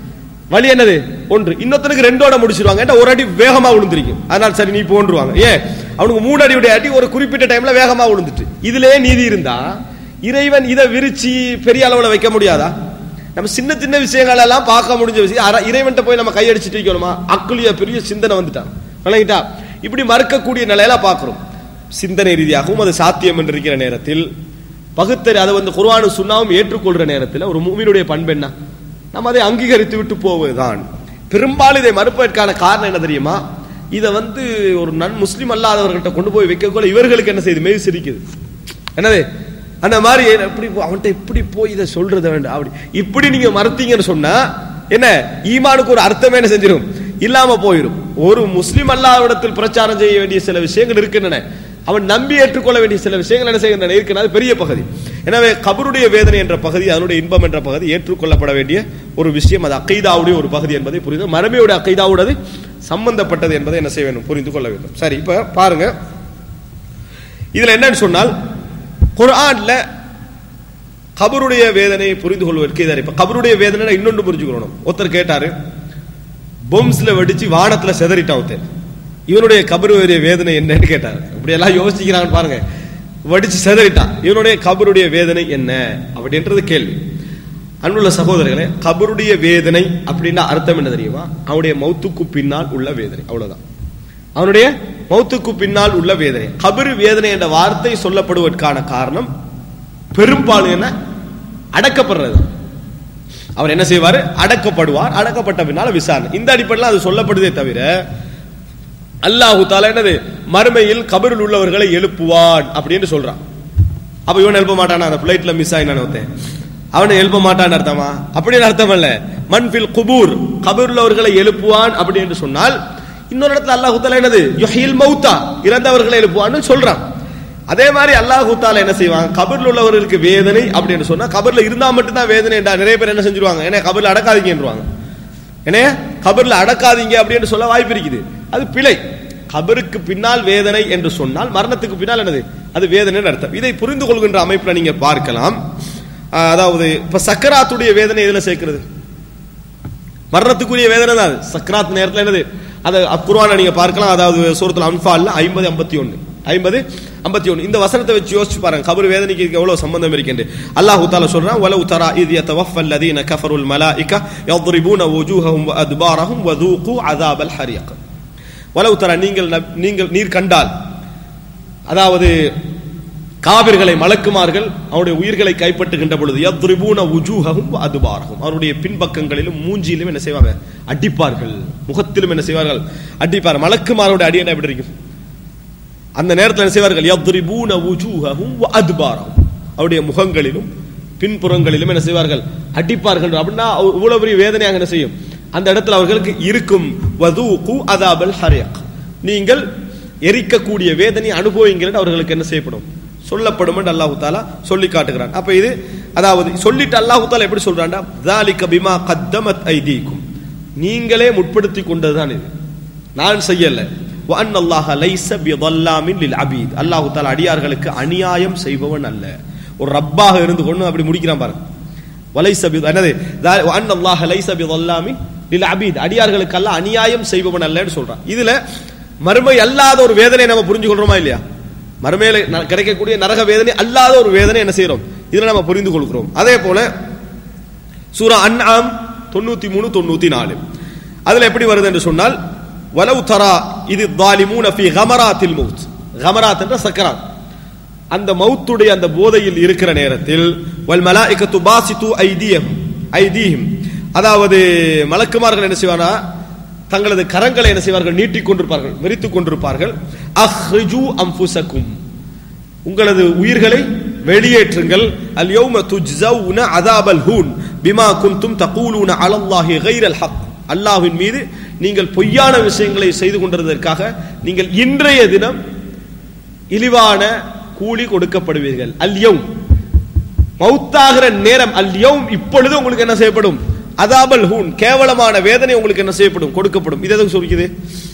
B: வலி என்னது ஒன்று இன்னொருத்தனுக்கு ரெண்டோட முடிச்சிருவாங்க ஏன்னா ஒரு அடி வேகமா விழுந்திருக்கும் அதனால சரி நீ போன்றுவாங்க ஏன் அவனுக்கு மூணு அடியுடைய அடி ஒரு குறிப்பிட்ட டைம்ல வேகமா விழுந்துட்டு இதுலயே நீதி இருந்தா இறைவன் இதை விரிச்சு பெரிய அளவுல வைக்க முடியாதா நம்ம சின்ன சின்ன விஷயங்கள் எல்லாம் பார்க்க முடிஞ்ச விஷயம் அர- இறைவன்ட்ட போய் நம்ம கையடிச்சிட்டு இருக்கணுமா அக்குலிய பெரிய சிந்தனை வந்துட்டான் விளங்கிட்டா இப்படி மறுக்கக்கூடிய நிலையில பார்க்கிறோம் சிந்தனை ரீதியாகவும் அது சாத்தியம் என்று இருக்கிற நேரத்தில் பகுத்தறி அதை வந்து குர்ஆனு சுண்ணாவும் ஏற்றுக்கொள்ற நேரத்தில் ஒரு மூமினுடைய பண்பு என்ன நம்ம அதை அங்கீகரித்து விட்டு போவதுதான் பெரும்பாலும் இதை மறுப்பதற்கான காரணம் என்ன தெரியுமா இதை வந்து ஒரு நன் முஸ்லிம் அல்லாதவர்கள்ட்ட கொண்டு போய் வைக்கக்குள்ள இவர்களுக்கு என்ன செய்யுது மெய் சிரிக்குது என்னது அந்த மாதிரி எப்படி போ- அவன்கிட்ட இப்படி போய் இதை சொல்றது வேண்டாம் அப்படி இப்படி நீங்க மறுத்தீங்கன்னு சொன்னா என்ன ஈமானுக்கு ஒரு அர்த்தமே என்ன செஞ்சிடும் இல்லாம போயிடும் ஒரு முஸ்லிம் அல்லாவிடத்தில் பிரச்சாரம் செய்ய வேண்டிய சில விஷயங்கள் இருக்கின்றன அவன் நம்பி ஏற்றுக்கொள்ள வேண்டிய சில விஷயங்கள் என்ன செய்கின்றன இருக்கின்றன அது பெரிய பகுதி எனவே கபருடைய வேதனை என்ற பகுதி அதனுடைய இன்பம் என்ற பகுதி ஏற்றுக்கொள்ளப்பட வேண்டிய ஒரு விஷயம் அது அக்கைதாவுடைய ஒரு பகுதி என்பதை புரிந்து மரபியோட அக்கைதாவோடது சம்பந்தப்பட்டது என்பதை என்ன செய்ய வேண்டும் புரிந்து கொள்ள வேண்டும் சரி இப்ப பாருங்க இதுல என்னன்னு சொன்னால் குர்ஆன்ல கபருடைய வேதனையை புரிந்து கொள்வதற்கு இதார் இப்ப கபருடைய வேதனை இன்னொன்று புரிஞ்சுக்கணும் ஒருத்தர் கேட்டாரு பொம்ஸ்ல வெடிச்சு வானத்துல செதறிட்டான் ஒருத்தர் இவனுடைய கபருடைய வேதனை என்னன்னு கேட்டார் இப்படி எல்லாம் யோசிக்கிறாங்கன்னு பாருங்க வெடிச்சு செதறிட்டான் இவனுடைய கபருடைய வேதனை என்ன அப்படின்றது கேள்வி அன்புள்ள சகோதரர்களே கபருடைய வேதனை அப்படின்னா அர்த்தம் என்ன தெரியுமா அவனுடைய மௌத்துக்கு பின்னால் உள்ள வேதனை அவ்வளவுதான் அவனுடைய மௌத்துக்கு பின்னால் உள்ள வேதனை கபரு வேதனை என்ற வார்த்தை சொல்லப்படுவதற்கான காரணம் பெரும்பாலும் என்ன அடக்கப்படுறது அவர் என்ன செய்வார் அடக்கப்படுவார் அடக்கப்பட்ட பின்னால விசாரணை இந்த அடிப்படையில் அது சொல்லப்படுதே தவிர அல்லாஹு தாலா என்னது மறுமையில் கபரில் உள்ளவர்களை எழுப்புவான் அப்படின்னு சொல்றான் அப்ப இவன் எழுப்ப மாட்டானா அந்த பிளைட்ல மிஸ் ஆயினான ஒருத்தன் அவனை எழுப்ப மாட்டான்னு அர்த்தமா அப்படின்னு அர்த்தம் அல்ல மன்பில் குபூர் கபர் உள்ளவர்களை எழுப்புவான் அப்படி என்று சொன்னால் இன்னொரு இடத்துல அல்லாஹு தாலா என்னது யுஹில் மௌத்தா இறந்தவர்களை எழுப்புவான்னு சொல்றான் அதே மாதிரி அல்லாஹு தாலா என்ன செய்வாங்க கபர்ல உள்ளவர்களுக்கு வேதனை அப்படின்னு சொன்னா கபர்ல இருந்தா மட்டும்தான் வேதனை என்றா நிறைய பேர் என்ன செஞ்சிருவாங்க ஏன்னா கபர்ல அடக்காதீங்கன்றுவாங்க என்ன கபர்ல அடக்காதீங்க அப்படின்னு சொல்ல வாய்ப்பு இருக்குது அது பிழை கபருக்கு பின்னால் வேதனை என்று சொன்னால் மரணத்துக்கு பின்னால் என்னது அது வேதனை அர்த்தம் இதை புரிந்து கொள்கின்ற அமைப்புல நீங்க பார்க்கலாம் ஆஹ் அதாவது இப்ப சக்கராத்துடைய வேதனை எதுல சேர்க்கிறது மரணத்துக்குரிய வேதனை தான் அது. சக்கராத் நேரத்தில் என்னது அது குர்ஆனை நீங்க பார்க்கலாம் அதாவது சூரத்துல அன்பால்ல ஐம்பது ஐம்பத்தி ஒன்னு ஐம்பது ஐம்பத்தி ஒன்னு இந்த வசனத்தை வச்சு யோசிச்சு பாருங்க கபர் வேதனைக்கு இதுக்கு எவ்வளவு சம்பந்தம் இருக்கின்ற அல்லாஹ் தாலா சொல்றான் வலவு தரா இது يتوفى الذين كفروا الملائكة يضربون وجوههم وأدبارهم وذوقوا عذاب الحريق வலவு தரா நீங்கள் நப்- நீங்கள் நீர் கண்டால் அதாவது காவிர்களை மலக்குமார்கள் அவருடைய உயிர்களை கைப்பற்றுகின்ற பொழுது யத்ரிபூன உஜூஹகும் அதுபாரகும் அவருடைய பின்பக்கங்களிலும் மூஞ்சியிலும் என்ன செய்வாங்க அடிப்பார்கள் முகத்திலும் என்ன செய்வார்கள் அடிப்பார் மலக்குமாரோட அடி என்ன எப்படி இருக்கும் அந்த நேரத்தில் என்ன செய்வார்கள் யத்ரிபூன உஜூஹகும் அதுபாரகும் அவருடைய முகங்களிலும் பின்புறங்களிலும் என்ன செய்வார்கள் அடிப்பார்கள் அப்படின்னா அவ- இவ்வளவு பெரிய வேதனையாக என்ன செய்யும் அந்த இடத்துல அவர்களுக்கு இருக்கும் வதூகு அதாபல் ஹரியக் நீங்கள் எரிக்கக்கூடிய வேதனை அனுபவிங்கள் அவர்களுக்கு என்ன செய்யப்படும் சொல்லப்படும் என்று அல்லாஹு தாலா சொல்லி காட்டுகிறான் அப்ப இது அதாவது சொல்லிட்டு அல்லாஹு தாலா எப்படி சொல்றான்டா ذَلِكَ பிமா قَدَّمَتْ ஐதீக்கும் நீங்களே முற்படுத்தி கொண்டதுதான் இது நான் செய்யல وَأَنَّ اللَّهَ لَيْسَ بِظَلَّامٍ لِلْعَبِيدِ அல்லாஹு தாலா அடியார்களுக்கு அநியாயம் செய்பவன் அல்ல ஒரு ரப்பாக இருந்து கொண்டு அப்படி முடிக்கிறான் பாருங்க வலைச பி என்னது தா- وَأَنَّ اللَّهَ لَيْسَ بِظَلَّامٍ لِلْعَبِيدِ அடியார்களுக்கு அல்ல அநியாயம் செய்பவன் அல்லன்னு சொல்றான் இதுல மறுமை அல்லாத ஒரு வேதனை நம்ம புரிஞ்சு கொள்றோமா இல்லையா மறுமையில ந- கிடைக்கக்கூடிய நரக வேதனை அல்லாத ஒரு வேதனை என்ன செய்யறோம் இதுல நம்ம புரிந்து கொள்கிறோம் அதே போல சூரா அன்ஆம் தொண்ணூத்தி மூணு தொண்ணூத்தி நாலு அதுல எப்படி வருது என்று சொன்னால் வலவு தரா இது தாலிமூன ஃபி கமராத்தில் மவுத் கமராத் என்ற சக்கராத் அந்த மௌத்துடைய அந்த போதையில் இருக்கிற நேரத்தில் வல் மலாயிகத்து பாசித்து ஐதியம் ஐதீஹிம் அதாவது மலக்குமார்கள் என்ன செய்வானா தங்களது கரங்களை என்ன செய்வார்கள் நீட்டிக் கொண்டிருப்பார்கள் விரித்துக் கொண்டிருப்பார்கள் அஹ்ரிஜு அம்புசக்கும் உங்களது உயிர்களை வெளியேற்றுங்கள் அல் யௌம துஜ்ஸவுன அதாபல் ஹூன் பிமா குன்தும் தகூலூன அலல்லாஹி கைரல் ஹக் அல்லாஹ்வின் மீது நீங்கள் பொய்யான விஷயங்களை செய்து கொண்டிருந்ததற்காக நீங்கள் இன்றைய தினம் இழிவான கூலி கொடுக்கப்படுவீர்கள் அல் யௌம் மௌத்தாகிற நேரம் அல் யௌம் இப்பொழுது உங்களுக்கு என்ன செய்யப்படும் அதாபல் ஹூன் கேவலமான வேதனை உங்களுக்கு என்ன செய்யப்படும் கொடுக்கப்படும் இது எதுக்கு சொல்லிக்குது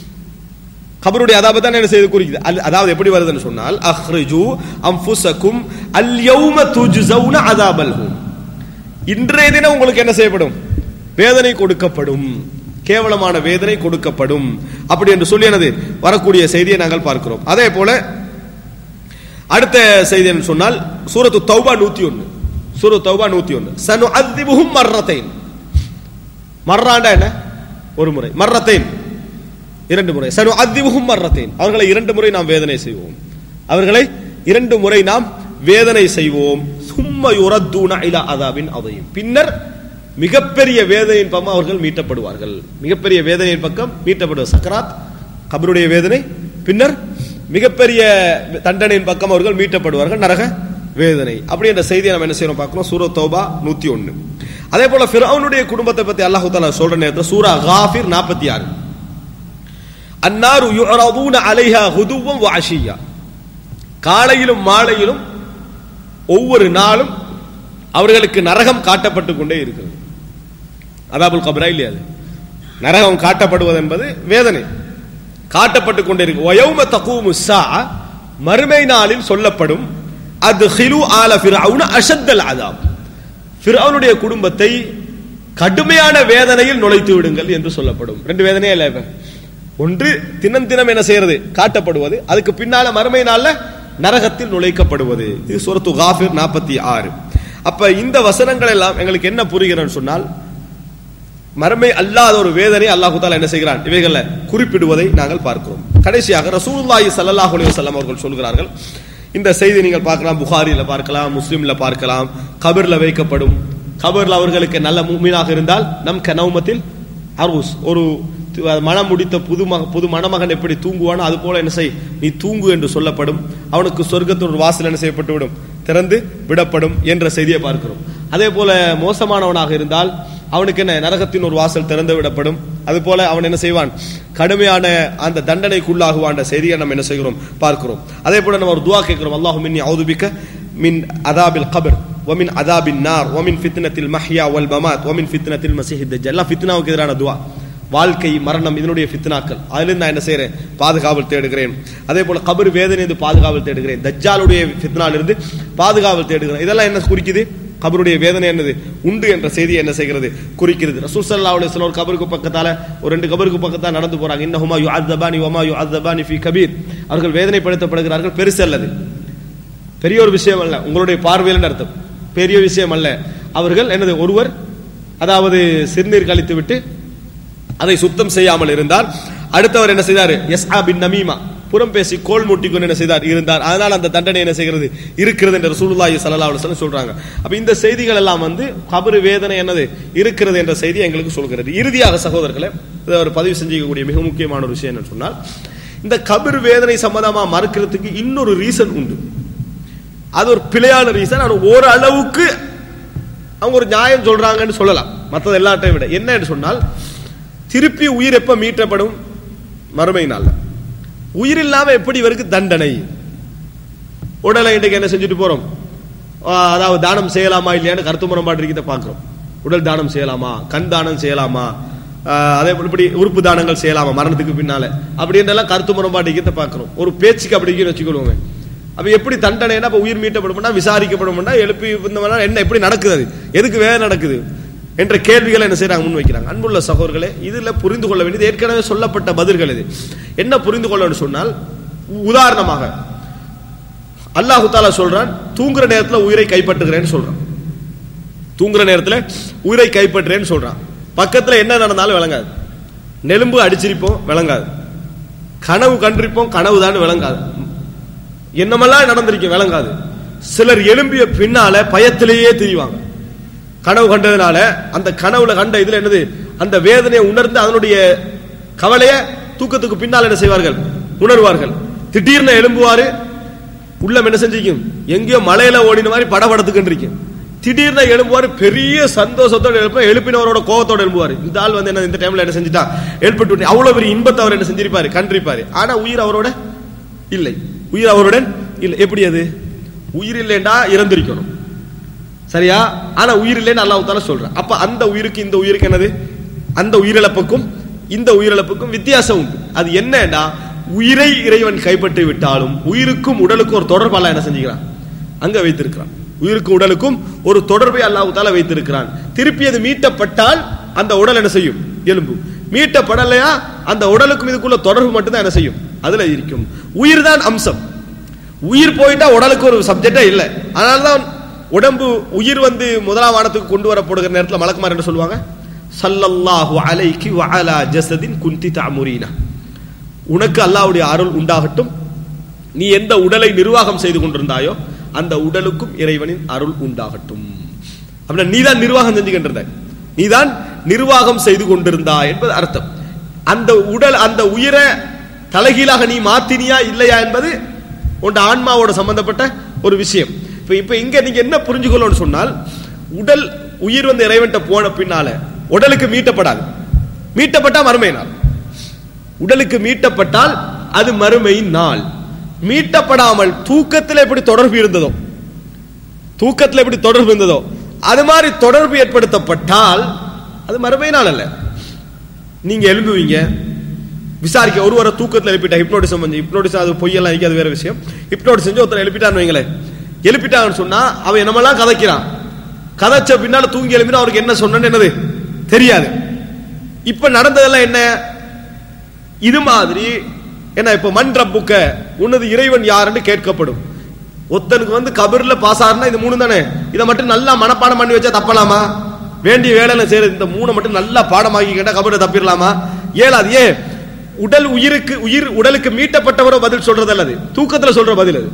B: கபருடைய அதாபை தான் என்ன செய்து குறிக்குது அல்- அதாவது எப்படி வருதுன்னு சொன்னால் அஹ்ரிஜு அம்ஃபுசக்கும் அல் யௌம துஜ்ஸவுன அதாபல் ஹூன் இன்றைய தினம் உங்களுக்கு என்ன செய்யப்படும் வேதனை கொடுக்கப்படும் கேவலமான வேதனை கொடுக்கப்படும் அப்படி என்று சொல்லி எனது வரக்கூடிய செய்தியை நாங்கள் பார்க்கிறோம் அதே போல அடுத்த செய்தி என்று சொன்னால் சூரத்து தௌபா நூத்தி ஒன்னு சூரத் தௌபா நூத்தி ஒன்னு சனு அத்திபுகும் மர்ரத்தைன் மர்ராண்டா என்ன ஒரு முறை மர்ரத்தைன் இரண்டு முறை சனு அத்திபுகும் மர்ரத்தைன் அவர்களை இரண்டு முறை நாம் வேதனை செய்வோம் அவர்களை இரண்டு முறை நாம் வேதனை செய்வோம் சும்ம யுரத்தூன இலா அதாபின் அதையும் பின்னர் மிகப்பெரிய வேதனையின் பக்கம் அவர்கள் மீட்டப்படுவார்கள் மிகப்பெரிய வேதனையின் பக்கம் மீட்டப்படுவார் சக்கராத் கபருடைய வேதனை பின்னர் மிகப்பெரிய தண்டனையின் பக்கம் அவர்கள் மீட்டப்படுவார்கள் நரக வேதனை அப்படி என்ற செய்தியை நம்ம என்ன செய்யறோம் பார்க்கிறோம் சூரா தௌபா நூத்தி ஒன்னு அதே போல ஃபிரௌனுடைய குடும்பத்தை பத்தி அல்லாஹு தாலா சொல்ற நேரத்தில் சூரா காஃபிர் நாற்பத்தி ஆறு அன்னாரு யுரதூன அலைஹா ஹுதுவம் வாஷியா காலையிலும் மாலையிலும் ஒவ்வொரு நாளும் அவர்களுக்கு நரகம் காட்டப்பட்டு கொண்டே இருக்கிறது அதாபுல் கபரா இல்லையா அது நரகம் காட்டப்படுவது என்பது வேதனை காட்டப்பட்டு கொண்டே இருக்கு வயௌம தகூமு சா மறுமை நாளில் சொல்லப்படும் அது ஹிலு ஆல ஃபிரௌன அஷத்தல் அதாப் ஃபிரௌனுடைய குடும்பத்தை கடுமையான வேதனையில் நுழைத்து விடுங்கள் என்று சொல்லப்படும் ரெண்டு வேதனையே இல்ல இப்ப ஒன்று தினம் தினம் என்ன செய்யறது காட்டப்படுவது அதுக்கு பின்னால மறுமை நாள்ல நரகத்தில் நுழைக்கப்படுவது இது சூரத்து காஃபிர் நாற்பத்தி ஆறு அப்ப இந்த வசனங்கள் எல்லாம் எங்களுக்கு என்ன புரிகிறன்னு சொன்னால் மறுமை அல்லாத ஒரு வேதனை அல்லாஹு தாலா என்ன செய்கிறான் இவைகள்ல குறிப்பிடுவதை நாங்கள் பார்க்கிறோம் கடைசியாக ரசூலுல்லாஹி ஸல்லல்லாஹு அலைஹி வஸல்லம் அவர்கள் சொல்கிறார்கள் இந்த செய்தி நீங்கள் பார்க்கலாம் புகாரில பார்க்கலாம் முஸ்லிம்ல பார்க்கலாம் கபர்ல வைக்கப்படும் கபர்ல அவர்களுக்கு நல்ல மூமினாக இருந்தால் நம் கனவுமத்தில் அரூஸ் ஒரு து- மனம் முடித்த புது மக புது மணமகன் எப்படி தூங்குவானோ அது போல என்ன செய் நீ தூங்கு என்று சொல்லப்படும் அவனுக்கு சொர்க்கத்தின் ஒரு வாசல் என்ன செய்யப்பட்டு விடும் திறந்து விடப்படும் என்ற செய்தியை பார்க்கிறோம் அதே போல மோசமானவனாக இருந்தால் அவனுக்கு என்ன நரகத்தின் ஒரு வாசல் திறந்து விடப்படும் அது போல அவன் என்ன செய்வான் கடுமையான அந்த தண்டனைக்குள்ளாகுவான் என்ற செய்தியை நம்ம என்ன செய்கிறோம் பார்க்கிறோம் அதே போல நம்ம ஒரு துவா கேட்கிறோம் அல்லாஹு மின்னி அவுதுபிக்க மின் அதாபில் கபர் ومن عذاب النار ومن فتنة المحيا والممات ومن فتنة المسيح الدجال எல்லாம் ஃபித்னாவுக்கு எதிரான துவா வாழ்க்கை மரணம் இதனுடைய ஃபித்னாக்கள் அதிலிருந்து நான் என்ன செய்றேன் பாதுகாவல் தேடுகிறேன் அதே போல கபர் வேதனை பாதுகாவல் தேடுகிறேன் தஜ்ஜாலுடைய ஃபித்னால இருந்து பாதுகாவல் தேடுகிறேன் இதெல்லாம் என்ன குறிக்குது கபருடைய வேதனை என்னது உண்டு என்ற செய்தி என்ன செய்கிறது குறிக்கிறது ரசூல் ஸல்லல்லாஹு அலைஹி வஸல்லம் ஒரு கபருக்கு பக்கத்தால ஒரு ரெண்டு கபருக்கு பக்கத்தால நடந்து போறாங்க இன்னஹுமா யுஅzzabani வமா யுஅzzabani ஃபீ கபீர் அவர்கள் வேதனைப்படுத்தப்படுகிறார்கள் பெருசு அல்லது பெரிய ஒரு விஷயம் அல்ல உங்களுடைய பார்வையில் அர்த்தம் பெரிய விஷயம் அல்ல அவர்கள் என்னது ஒருவர் அதாவது சிறுநீர் கழித்து விட்டு அதை சுத்தம் செய்யாமல் இருந்தார் அடுத்தவர் என்ன செய்தார் எஸ் பின் நமீமா புறம் பேசி கோல் மூட்டிக்கொண்டு என்ன செய்தார் இருந்தார் அதனால் அந்த தண்டனை என்ன செய்கிறது இருக்கிறது என்று ரசூலுல்லாஹி ஸல்லல்லாஹு அலைஹி வஸல்லம் சொல்றாங்க அப்ப இந்த செய்திகள் எல்லாம் வந்து கபரு வேதனை என்னது இருக்கிறது என்ற செய்தி எங்களுக்கு சொல்கிறது இறுதியாக சகோதரர்களே இதை ஒரு பதிவு செஞ்சிக்கக்கூடிய மிக முக்கியமான ஒரு விஷயம் என்னன்னு சொன்னால் இந்த கபர் வேதனை சம்பந்தமா மறுக்கிறதுக்கு இன்னொரு ரீசன் உண்டு அது ஒரு பிழையான ரீசன் ஆனால் ஓரளவுக்கு அவங்க ஒரு நியாயம் சொல்றாங்கன்னு சொல்லலாம் மற்றது எல்லாத்தையும் விட என்ன என்று சொன்னால் திருப்பி உயிர் எப்ப மீட்டப்படும் மறுமை நாள்ல உயிர் இல்லாம எப்படி இவருக்கு தண்டனை உடலை இன்றைக்கு என்ன செஞ்சுட்டு போறோம் ஆ, அதாவது தானம் செய்யலாமா இல்லையான்னு கருத்து முரண்பாடு இருக்கிறத பார்க்கிறோம் உடல் தானம் செய்யலாமா கண் தானம் செய்யலாமா ஆ, அதே போல இப்படி உறுப்பு தானங்கள் செய்யலாமா மரணத்துக்கு பின்னால அப்படின்றெல்லாம் கருத்து முரண்பாடு இருக்கிறத பார்க்கிறோம் ஒரு பேச்சுக்கு அப்படி இருக்குன்னு வச்சுக்கொள்வோங்க அப்ப எப்படி தண்டனைனா அப்ப உயிர் மீட்டப்படும்னா விசாரிக்கப்படும்னா எழுப்பி இருந்தவனா என்ன எப்படி நடக்குது அது எதுக்கு வேலை நடக்குது என்ற கேள்விகளை என்ன செய்றாங்க முன் வைக்கிறாங்க அன்புள்ள சகோதரர்களே இதுல புரிந்து கொள்ள வேண்டியது ஏற்கனவே சொல்லப்பட்ட பதில்கள் இது என்ன புரிந்து கொள்ளணும்னு சொன்னால் உ- உதாரணமாக அல்லாஹு தாலா சொல்றான் தூங்குற நேரத்துல உயிரை கைப்பற்றுகிறேன்னு சொல்றான் தூங்குற நேரத்துல உயிரை கைப்பற்றுறேன்னு சொல்றான் பக்கத்துல என்ன நடந்தாலும் விளங்காது நெலும்பு அடிச்சிருப்போம் விளங்காது கனவு கண்டிருப்போம் கனவு தான் விளங்காது என்னமெல்லாம் நடந்திருக்கும் விளங்காது சிலர் எழும்பிய பின்னால பயத்திலேயே திரிவாங்க கனவு கண்டதுனால அந்த கனவுல கண்ட இதுல என்னது அந்த வேதனையை உணர்ந்து அதனுடைய கவலைய தூக்கத்துக்கு பின்னால் என்ன செய்வார்கள் உணர்வார்கள் திடீர்னு எழும்புவாரு உள்ளம் என்ன செஞ்சிக்கும் எங்கேயோ மலையில ஓடின மாதிரி படபடத்துக்கு இருக்கும் திடீர்னு எழும்புவாரு பெரிய சந்தோஷத்தோட எழுப்ப எழுப்பினவரோட கோவத்தோட எழும்புவாரு இந்த ஆள் வந்து என்ன இந்த டைம்ல என்ன செஞ்சுட்டா எழுப்பிட்டு விட்டு அவ்வளவு பெரிய இன்பத்தை அவர் என்ன செஞ்சிருப்பாரு கண்டிருப்பாரு ஆனா உயிர் அவரோட இல்லை உயிர் அவருடன் இல்லை எப்படி அது உயிர் இல்லைண்டா இறந்திருக்கணும் சரியா ஆனா உயிர் இல்லைன்னு அல்லாஹ் தால சொல்றான் அப்ப அந்த உயிருக்கு இந்த உயிருக்கு என்னது அந்த உயிரிழப்புக்கும் இந்த உயிரிழப்புக்கும் வித்தியாசம் உண்டு அது என்னன்னா உயிரை இறைவன் கைப்பற்றி விட்டாலும் உயிருக்கும் உடலுக்கும் ஒரு தொடர்பு அல்லாஹ் என்ன செஞ்சுக்கிறான் அங்க வைத்திருக்கிறான் உயிருக்கும் உடலுக்கும் ஒரு தொடர்பை அல்லாஹ் தால வைத்திருக்கிறான் திருப்பி அது மீட்டப்பட்டால் அந்த உடல் என்ன செய்யும் எலும்பு மீட்டப்படலையா அந்த உடலுக்கும் இதுக்குள்ள தொடர்பு மட்டும்தான் என்ன செய்யும் அதுல இருக்கும் உயிர் தான் அம்சம் உயிர் போயிட்டா உடலுக்கு ஒரு சப்ஜெக்டே இல்லை அதனாலதான் உடம்பு உயிர் வந்து முதலாம் வானத்துக்கு கொண்டு வரப்படுகிற நேரத்தில் மலக்குமார் என்ன சொல்லுவாங்க சல்லல்லாஹு அலைக்கு வஅலா ஜஸதின் குந்தி தஅமுரீனா உனக்கு அல்லாஹ்வுடைய அருள் உண்டாகட்டும் நீ எந்த உடலை நிர்வாகம் செய்து கொண்டிருந்தாயோ அந்த உடலுக்கும் இறைவனின் அருள் உண்டாகட்டும் அப்படின்னா நீதான் நிர்வாகம் செஞ்சுக்கிட்டு இருந்த நீதான் நிர்வாகம் செய்து கொண்டிருந்தாய் என்பது அர்த்தம் அந்த உடல் அந்த உயிரை தலைகீழாக நீ மாத்தினியா இல்லையா என்பது உன் ஆன்மாவோட சம்பந்தப்பட்ட ஒரு விஷயம் இப்ப இப்ப இங்க நீங்க என்ன புரிஞ்சுக்கணும்னு சொன்னால் உடல் உயிர் வந்து இறைவன்ட்ட போன பின்னால உடலுக்கு மீட்டப்படாது மீட்டப்பட்டா மறுமை நாள் உடலுக்கு மீட்டப்பட்டால் அது மறுமை நாள் மீட்டப்படாமல் தூக்கத்தில் எப்படி தொடர்பு இருந்ததோ தூக்கத்தில் எப்படி தொடர்பு இருந்ததோ அது மாதிரி தொடர்பு ஏற்படுத்தப்பட்டால் அது மறுமை நாள் அல்ல நீங்க எழும்புவீங்க விசாரிக்க ஒருவரை தூக்கத்தில் எழுப்பிட்டா ஹிப்னோட்டிசம் வந்து ஹிப்னோட்டிசம் அது பொய்யெல்லாம் இருக்கு அது வேற விஷயம் ஹிப்னோட்டிஸ் செஞ்சு ஒருத்தர் எழுப்பிட்டான்னு வைங்களேன் எழுப்பிட்டான்னு சொன்னா அவன் என்னமெல்லாம் கதைக்கிறான் கதைச்ச பின்னால தூங்கி எழுப்பினா அவருக்கு என்ன சொன்னன்னு என்னது தெரியாது இப்ப நடந்ததெல்லாம் என்ன இது மாதிரி என்ன இப்ப மண் ரப்புக்க உன்னது இறைவன் யாருன்னு கேட்கப்படும் ஒருத்தனுக்கு வந்து கபர்ல பாஸ் ஆறுனா இது மூணு தானே இதை மட்டும் நல்லா மனப்பாடம் பண்ணி வச்சா தப்பலாமா வேண்டிய வேலையில செய்யறது இந்த மூணை மட்டும் நல்லா பாடமாக்கி கேட்டா கபர்ல தப்பிடலாமா ஏலாது ஏன் உடல் உயிருக்கு உயிர் உடலுக்கு மீட்டப்பட்டவரோ பதில் சொல்றது அல்லது தூக்கத்துல சொல்ற பதில் அது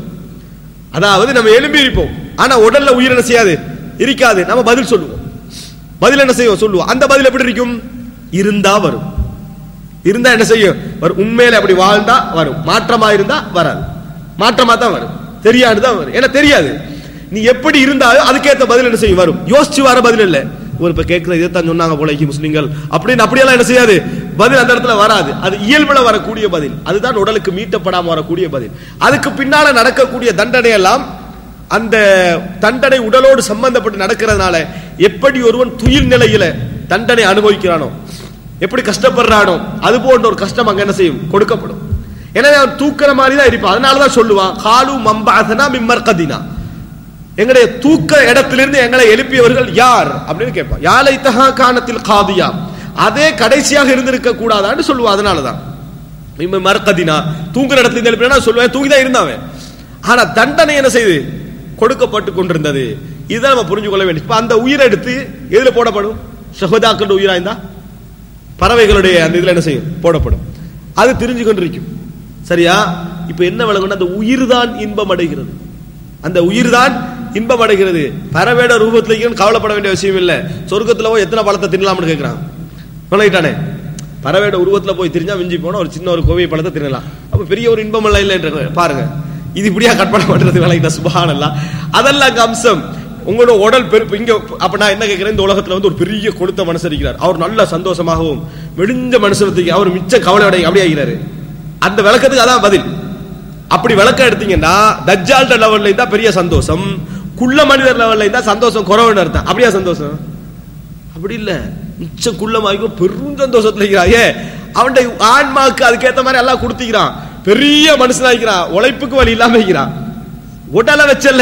B: அதாவது நம்ம எலும்பி இருப்போம் ஆனா உடல்ல உயிர் என்ன செய்யாது இருக்காது நம்ம பதில் சொல்லுவோம் பதில் என்ன செய்வோம் சொல்லுவோம் அந்த பதில் எப்படி இருக்கும் இருந்தா வரும் இருந்தா என்ன செய்யும் வரும் உண்மையில அப்படி வாழ்ந்தா வரும் மாற்றமா இருந்தா வராது மாற்றமா தான் வரும் தெரியாது தான் வரும் ஏன்னா தெரியாது நீ எப்படி இருந்தாலும் அதுக்கேத்த பதில் என்ன செய்யும் வரும் யோசிச்சு வர பதில் இல்ல ஒரு இப்ப கேட்கிற இதைத்தான் சொன்னாங்க போல இங்க முஸ்லிம்கள் அப்படின்னு அப்படியெல்லாம் என்ன செய்யாது பதில் அந்த இடத்துல வராது அது இயல்புல வரக்கூடிய பதில் அதுதான் உடலுக்கு மீட்டப்படாம வரக்கூடிய பதில் அதுக்கு பின்னால நடக்கக்கூடிய தண்டனை எல்லாம் அந்த தண்டனை உடலோடு சம்பந்தப்பட்டு நடக்கிறதுனால எப்படி ஒருவன் துயில் நிலையில தண்டனை அனுபவிக்கிறானோ எப்படி கஷ்டப்படுறானோ அது போன்ற ஒரு கஷ்டம் அங்க என்ன செய்யும் கொடுக்கப்படும் எனவே அவன் தூக்கிற மாதிரி தான் இருப்பான் அதனாலதான் சொல்லுவான் காலு மம்பாதனா மிம்மர்கதினா எங்களுடைய தூக்க இடத்திலிருந்து எங்களை எழுப்பியவர்கள் யார் அப்படின்னு கேட்பான் யாலை தகா காணத்தில் காதியா அதே கடைசியாக இருந்திருக்க கூடாதான்னு சொல்லுவான் அதனாலதான் மிம்ம மர்கதினா தூங்குற இடத்துல இருந்து எழுப்பினா சொல்லுவேன் தூங்கி தான் இருந்தாவன் ஆனா தண்டனை என்ன செய்து கொடுக்கப்பட்டு கொண்டிருந்தது இதை நம்ம புரிஞ்சு கொள்ள வேண்டும் இப்ப அந்த உயிரை எடுத்து எதுல போடப்படும் ஷஹதாக்கள் உயிரா இருந்தா பறவைகளுடைய அந்த இதுல என்ன செய்யும் போடப்படும் அது தெரிஞ்சு கொண்டிருக்கும் சரியா இப்ப என்ன விளங்கணும் அந்த உயிர் தான் இன்பம் அடைகிறது அந்த உயிர் தான் இன்பம் அடைகிறது பறவையோட ரூபத்துல இருக்குன்னு கவலைப்பட வேண்டிய விஷயம் இல்ல சொர்க்கத்துல போய் எத்தனை பழத்தை தின்னலாம்னு கேட்கிறான் விளங்கிட்டானே பறவையோட உருவத்துல போய் தெரிஞ்சா மிஞ்சி போனா ஒரு சின்ன ஒரு கோவை பழத்தை தின்னலாம் அப்ப பெரிய ஒரு இன்பம் எல்லாம் இல்லை பாருங்க இது இப்படியா கற்பனை பண்றது விளங்கிட்ட சுபஹானல்லா அதெல்லாம் அங்க அம்சம் உங்களோட உடல் பெருப்பு இங்க அப்ப நான் என்ன கேட்கிறேன் இந்த உலகத்துல வந்து ஒரு பெரிய கொடுத்த மனுஷன் இருக்கிறார் அவர் நல்ல சந்தோஷமாகவும் வெடிஞ்ச மனுஷனத்துக்கு அவர் மிச்ச கவலை அப்படி ஆகிறாரு அந்த விளக்கத்துக்கு அதான் பதில் அப்படி விளக்கம் எடுத்தீங்கன்னா தஜ்ஜால்ட லெவல்ல இருந்தா பெரிய சந்தோஷம் குள்ள மனிதர் லெவல்ல இருந்தா சந்தோஷம் குறவுன்னு அர்த்தம் அப்படியா சந்தோஷம் அப்படி இல்ல மிச்ச குள்ளமாய்க்கும் பெரும் சந்தோஷத்துல இருக்கிறாயே அவன்ட ஆன்மாக்கு அதுக்கேத்த மாதிரி எல்லாம் கொடுத்துக்கிறான் பெரிய மனுஷனா இருக்கிறான் உழைப்புக்கு வழி இல்லாம இருக்கிறான் உடலை வச்சல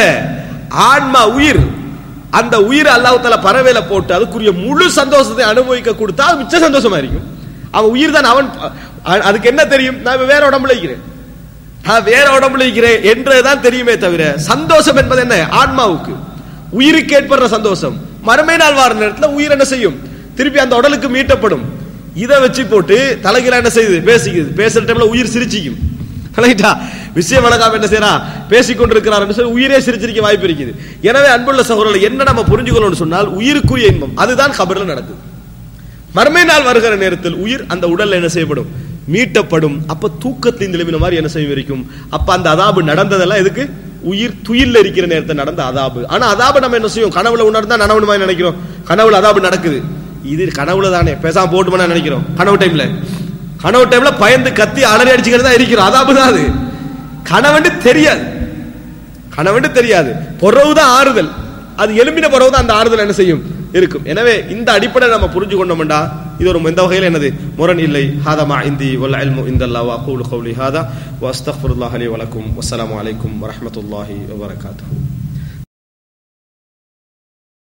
B: ஆன்மா உயிர் அந்த உயிர் அல்லாஹால பறவையில போட்டு அதுக்குரிய முழு சந்தோஷத்தை அனுபவிக்க கொடுத்தா அது மிச்ச சந்தோஷமா இருக்கும் அவன் உயிர் தான் அவன் அதுக்கு என்ன தெரியும் நான் வேற உடம்புல இருக்கிறேன் நான் வேற உடம்புல இருக்கிறேன் என்றுதான் தெரியுமே தவிர சந்தோஷம் என்பது என்ன ஆன்மாவுக்கு உயிருக்கு ஏற்படுற சந்தோஷம் மறுமை நாள் வார நேரத்தில் உயிர் என்ன செய்யும் திருப்பி அந்த உடலுக்கு மீட்டப்படும் இதை வச்சு போட்டு தலைகீழ என்ன செய்யுது பேசிக்குது பேசுற டைம்ல உயிர் சிரிச்சிக்கும் ரைட்டா விஷயம் வழக்காம என்ன செய்யறா பேசிக்கொண்டிருக்கிறார் சொல்லி உயிரே சிரிச்சிருக்க வாய்ப்பு இருக்குது எனவே அன்புள்ள சகோதரர்கள் என்ன நம்ம புரிஞ்சுக்கணும்னு சொன்னால் உயிருக்குரிய இன்பம் அதுதான் கபர்ல நடக்குது மறுமை நாள் வருகிற நேரத்தில் உயிர் அந்த உடல்ல என்ன செய்யப்படும் மீட்டப்படும் அப்ப தூக்கத்தின் நிலவின மாதிரி என்ன செய்யும் இருக்கும் அப்ப அந்த அதாபு நடந்ததெல்லாம் எதுக்கு உயிர் துயில்ல இருக்கிற நேரத்தில் நடந்த அதாபு ஆனா அதாபு நம்ம என்ன செய்யும் கனவுல உணர்ந்தா நனவுன மாதிரி நினைக்கிறோம் கனவுல அதாபு நடக்குது இது கனவுல தானே பேசாம போட்டு நினைக்கிறோம் கனவு டைம்ல கனவு டைம்ல பயந்து கத்தி அலறி அடிச்சுக்கிட்டு தான் இருக்கிறோம் அதாபு தான் அது கனவண்டு தெரியாது கனவண்டு தெரியாது பொறவுதான் ஆறுதல் அது எலும்பின பொறவுதான் அந்த ஆறுதல் என்ன செய்யும் இருக்கும் எனவே இந்த அடிப்படை நம்ம புரிஞ்சு கொண்டோம்டா இது ஒரு எந்த வகையில் என்னது முரண் இல்லை ஹாதா மா இந்தி வல் இல்மு இந்தல்லாஹ் வ அகூலு கௌலி ஹாதா வ அஸ்தக்ஃபிருல்லாஹி லி வ லக்கும் வஸ்ஸலாமு அலைக்கும் வ ரஹ்மத்துல்லாஹி வ பரகாத்துஹு